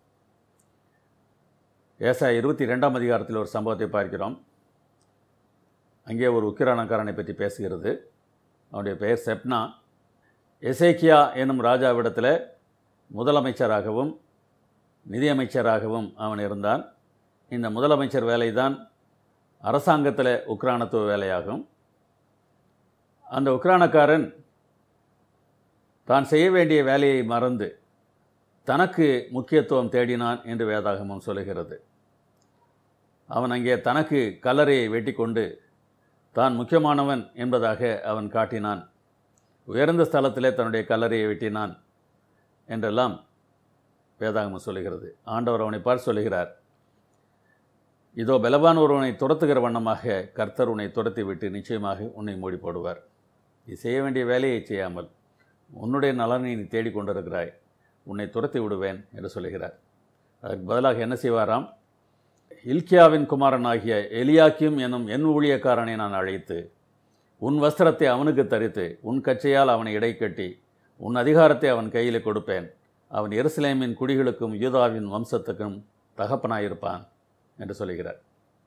ஏசா இருபத்தி ரெண்டாம் அதிகாரத்தில் ஒரு சம்பவத்தை பார்க்கிறோம் அங்கே ஒரு உக்கிரானக்காரனை பற்றி பேசுகிறது அவனுடைய பெயர் செப்னா எசேக்கியா என்னும் ராஜாவிடத்தில் முதலமைச்சராகவும் நிதியமைச்சராகவும் அவன் இருந்தான் இந்த முதலமைச்சர் வேலைதான் அரசாங்கத்தில் உக்ரானத்துவ வேலையாகும் அந்த உக்ரானக்காரன் தான் செய்ய வேண்டிய வேலையை மறந்து தனக்கு முக்கியத்துவம் தேடினான் என்று வேதாகமம் சொல்லுகிறது அவன் அங்கே தனக்கு கல்லறையை வெட்டி கொண்டு தான் முக்கியமானவன் என்பதாக அவன் காட்டினான் உயர்ந்த ஸ்தலத்திலே தன்னுடைய கல்லறையை வெட்டினான் என்றெல்லாம் வேதாகமம் சொல்லுகிறது ஆண்டவர் அவனை பார்த்து சொல்லுகிறார் இதோ பலவான் ஒருவனை துரத்துகிற வண்ணமாக கர்த்தர் உன்னை துரத்தி விட்டு நிச்சயமாக உன்னை மூடி போடுவார் நீ செய்ய வேண்டிய வேலையை செய்யாமல் உன்னுடைய நலனை நீ தேடிக் கொண்டிருக்கிறாய் உன்னை துரத்தி விடுவேன் என்று சொல்லுகிறார் அதற்கு பதிலாக என்ன செய்வாராம் இல்கியாவின் குமாரனாகிய எலியாக்கியும் எனும் என் ஊழியக்காரனை நான் அழைத்து உன் வஸ்திரத்தை அவனுக்கு தரித்து உன் கச்சையால் அவனை இடை கட்டி உன் அதிகாரத்தை அவன் கையில் கொடுப்பேன் அவன் எருசலேமின் குடிகளுக்கும் யூதாவின் வம்சத்துக்கும் தகப்பனாயிருப்பான் என்று சொல்லுகிறார்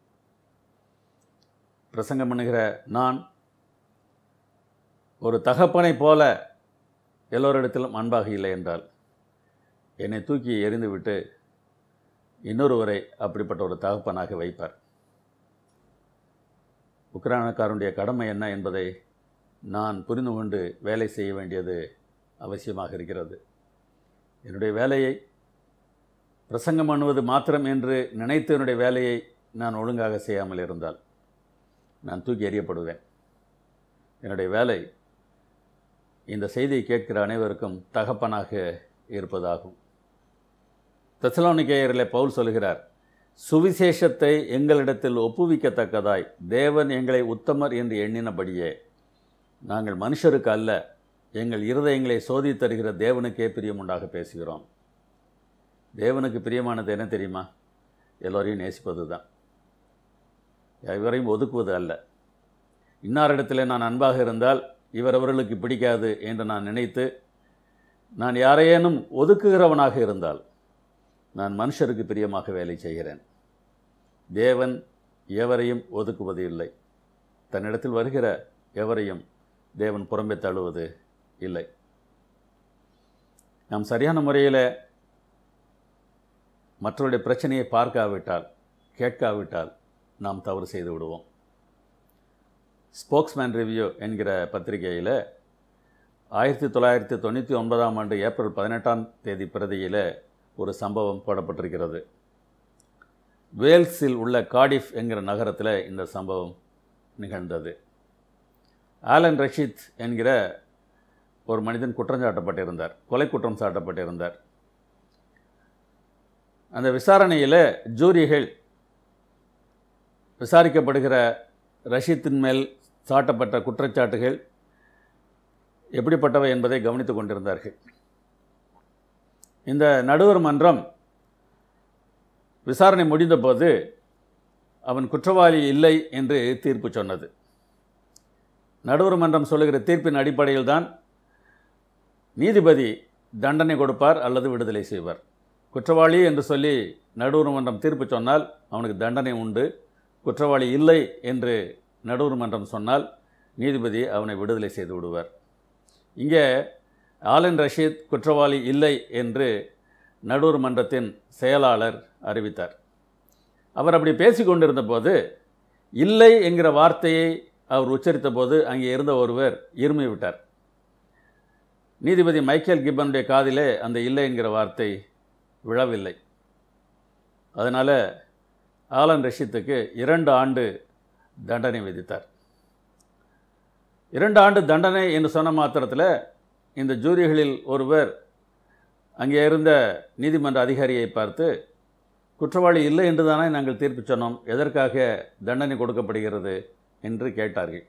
பிரசங்கம் பண்ணுகிற நான் ஒரு தகப்பனைப் போல எல்லோரிடத்திலும் அன்பாக இல்லை என்றால் என்னை தூக்கி எறிந்துவிட்டு இன்னொருவரை அப்படிப்பட்ட ஒரு தகப்பனாக வைப்பார் உக்ரானக்காரனுடைய கடமை என்ன என்பதை நான் புரிந்து கொண்டு வேலை செய்ய வேண்டியது அவசியமாக இருக்கிறது என்னுடைய வேலையை பிரசங்கம் பண்ணுவது மாத்திரம் என்று நினைத்து என்னுடைய வேலையை நான் ஒழுங்காக செய்யாமல் இருந்தால் நான் தூக்கி எறியப்படுவேன் என்னுடைய வேலை இந்த செய்தியை கேட்கிற அனைவருக்கும் தகப்பனாக இருப்பதாகும் தெசலோனிக்கேயரில் பவுல் சொல்கிறார் சுவிசேஷத்தை எங்களிடத்தில் ஒப்புவிக்கத்தக்கதாய் தேவன் எங்களை உத்தமர் என்று எண்ணினபடியே நாங்கள் மனுஷருக்கு அல்ல எங்கள் இருதயங்களை சோதித் தருகிற தேவனுக்கே பிரியமுண்டாக பேசுகிறோம் தேவனுக்கு பிரியமானது என்ன தெரியுமா எல்லோரையும் நேசிப்பது தான் இவரையும் ஒதுக்குவது அல்ல இன்னாரிடத்தில் நான் அன்பாக இருந்தால் இவர் அவர்களுக்கு பிடிக்காது என்று நான் நினைத்து நான் யாரையேனும் ஒதுக்குகிறவனாக இருந்தால் நான் மனுஷருக்கு பிரியமாக வேலை செய்கிறேன் தேவன் எவரையும் ஒதுக்குவது இல்லை தன்னிடத்தில் வருகிற எவரையும் தேவன் புறம்பே தள்ளுவது இல்லை நாம் சரியான முறையில் மற்றவருடைய பிரச்சனையை பார்க்காவிட்டால் கேட்காவிட்டால் நாம் தவறு செய்து விடுவோம் ஸ்போக்ஸ்மேன் ரிவ்யூ என்கிற பத்திரிகையில் ஆயிரத்தி தொள்ளாயிரத்தி தொண்ணூற்றி ஒன்பதாம் ஆண்டு ஏப்ரல் பதினெட்டாம் தேதி பிரதியில் ஒரு சம்பவம் போடப்பட்டிருக்கிறது வேல்ஸில் உள்ள காடிஃப் என்கிற நகரத்தில் இந்த சம்பவம் நிகழ்ந்தது ஆலன் ரஷீத் என்கிற ஒரு மனிதன் குற்றம் சாட்டப்பட்டிருந்தார் கொலை குற்றம் சாட்டப்பட்டிருந்தார் அந்த விசாரணையில் ஜூரிகள் விசாரிக்கப்படுகிற ரஷீத்தின் மேல் சாட்டப்பட்ட குற்றச்சாட்டுகள் எப்படிப்பட்டவை என்பதை கவனித்து கொண்டிருந்தார்கள் இந்த நடுவர் மன்றம் விசாரணை முடிந்தபோது அவன் குற்றவாளி இல்லை என்று தீர்ப்பு சொன்னது நடுவர் மன்றம் சொல்லுகிற தீர்ப்பின் அடிப்படையில் தான் நீதிபதி தண்டனை கொடுப்பார் அல்லது விடுதலை செய்வார் குற்றவாளி என்று சொல்லி நடுவர் மன்றம் தீர்ப்பு சொன்னால் அவனுக்கு தண்டனை உண்டு குற்றவாளி இல்லை என்று நடுவர் மன்றம் சொன்னால் நீதிபதி அவனை விடுதலை செய்து விடுவார் இங்கே ஆலன் ரஷீத் குற்றவாளி இல்லை என்று நடுவர் மன்றத்தின் செயலாளர் அறிவித்தார் அவர் அப்படி பேசிக் கொண்டிருந்த போது இல்லை என்கிற வார்த்தையை அவர் உச்சரித்த போது அங்கே இருந்த ஒருவர் இருமி விட்டார் நீதிபதி மைக்கேல் கிப்பனுடைய காதிலே அந்த இல்லை என்கிற வார்த்தை விழவில்லை அதனால் ஆலன் ரஷீத்துக்கு இரண்டு ஆண்டு தண்டனை விதித்தார் இரண்டு ஆண்டு தண்டனை என்று சொன்ன மாத்திரத்தில் இந்த ஜூரிகளில் ஒருவர் அங்கே இருந்த நீதிமன்ற அதிகாரியை பார்த்து குற்றவாளி இல்லை என்று தானே நாங்கள் தீர்ப்பு சொன்னோம் எதற்காக தண்டனை கொடுக்கப்படுகிறது என்று கேட்டார்கள்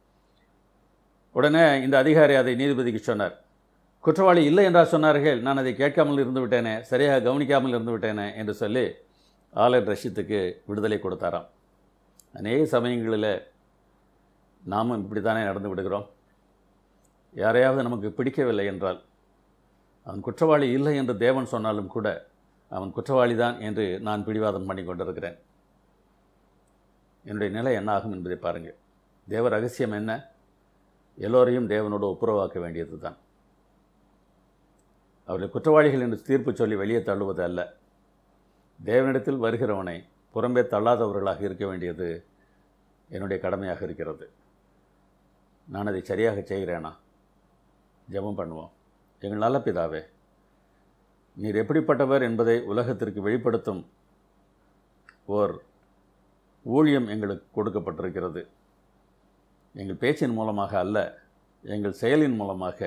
உடனே இந்த அதிகாரி அதை நீதிபதிக்கு சொன்னார் குற்றவாளி இல்லை என்றா சொன்னார்கள் நான் அதை கேட்காமல் இருந்து விட்டேனே சரியாக கவனிக்காமல் இருந்து விட்டேனே என்று சொல்லி ஆலன் ரஷீத்துக்கு விடுதலை கொடுத்தாராம் அநேக சமயங்களில் நாமும் இப்படி தானே நடந்து விடுகிறோம் யாரையாவது நமக்கு பிடிக்கவில்லை என்றால் அவன் குற்றவாளி இல்லை என்று தேவன் சொன்னாலும் கூட அவன் குற்றவாளி தான் என்று நான் பிடிவாதம் பண்ணி கொண்டிருக்கிறேன் என்னுடைய நிலை என்ன ஆகும் என்பதை பாருங்கள் தேவ ரகசியம் என்ன எல்லோரையும் தேவனோடு ஒப்புரவாக்க வேண்டியது தான் அவர்களை குற்றவாளிகள் என்று தீர்ப்பு சொல்லி வெளியே தள்ளுவது அல்ல தேவனிடத்தில் வருகிறவனை புறம்பே தள்ளாதவர்களாக இருக்க வேண்டியது என்னுடைய கடமையாக இருக்கிறது நான் அதை சரியாக செய்கிறேனா ஜெபம் பண்ணுவோம் எங்கள் நல்ல பிதாவே நீர் எப்படிப்பட்டவர் என்பதை உலகத்திற்கு வெளிப்படுத்தும் ஓர் ஊழியம் எங்களுக்கு கொடுக்கப்பட்டிருக்கிறது எங்கள் பேச்சின் மூலமாக அல்ல எங்கள் செயலின் மூலமாக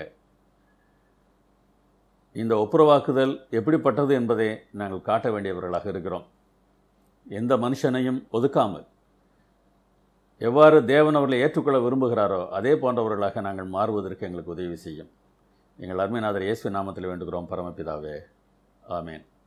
இந்த ஒப்புரவாக்குதல் எப்படிப்பட்டது என்பதை நாங்கள் காட்ட வேண்டியவர்களாக இருக்கிறோம் எந்த மனுஷனையும் ஒதுக்காமல் எவ்வாறு தேவன் அவர்களை ஏற்றுக்கொள்ள விரும்புகிறாரோ அதே போன்றவர்களாக நாங்கள் மாறுவதற்கு எங்களுக்கு உதவி செய்யும் எங்கள் அருமைநாதர் இயேசு நாமத்தில் வேண்டுகிறோம் பரமபிதாவே ஆமேன்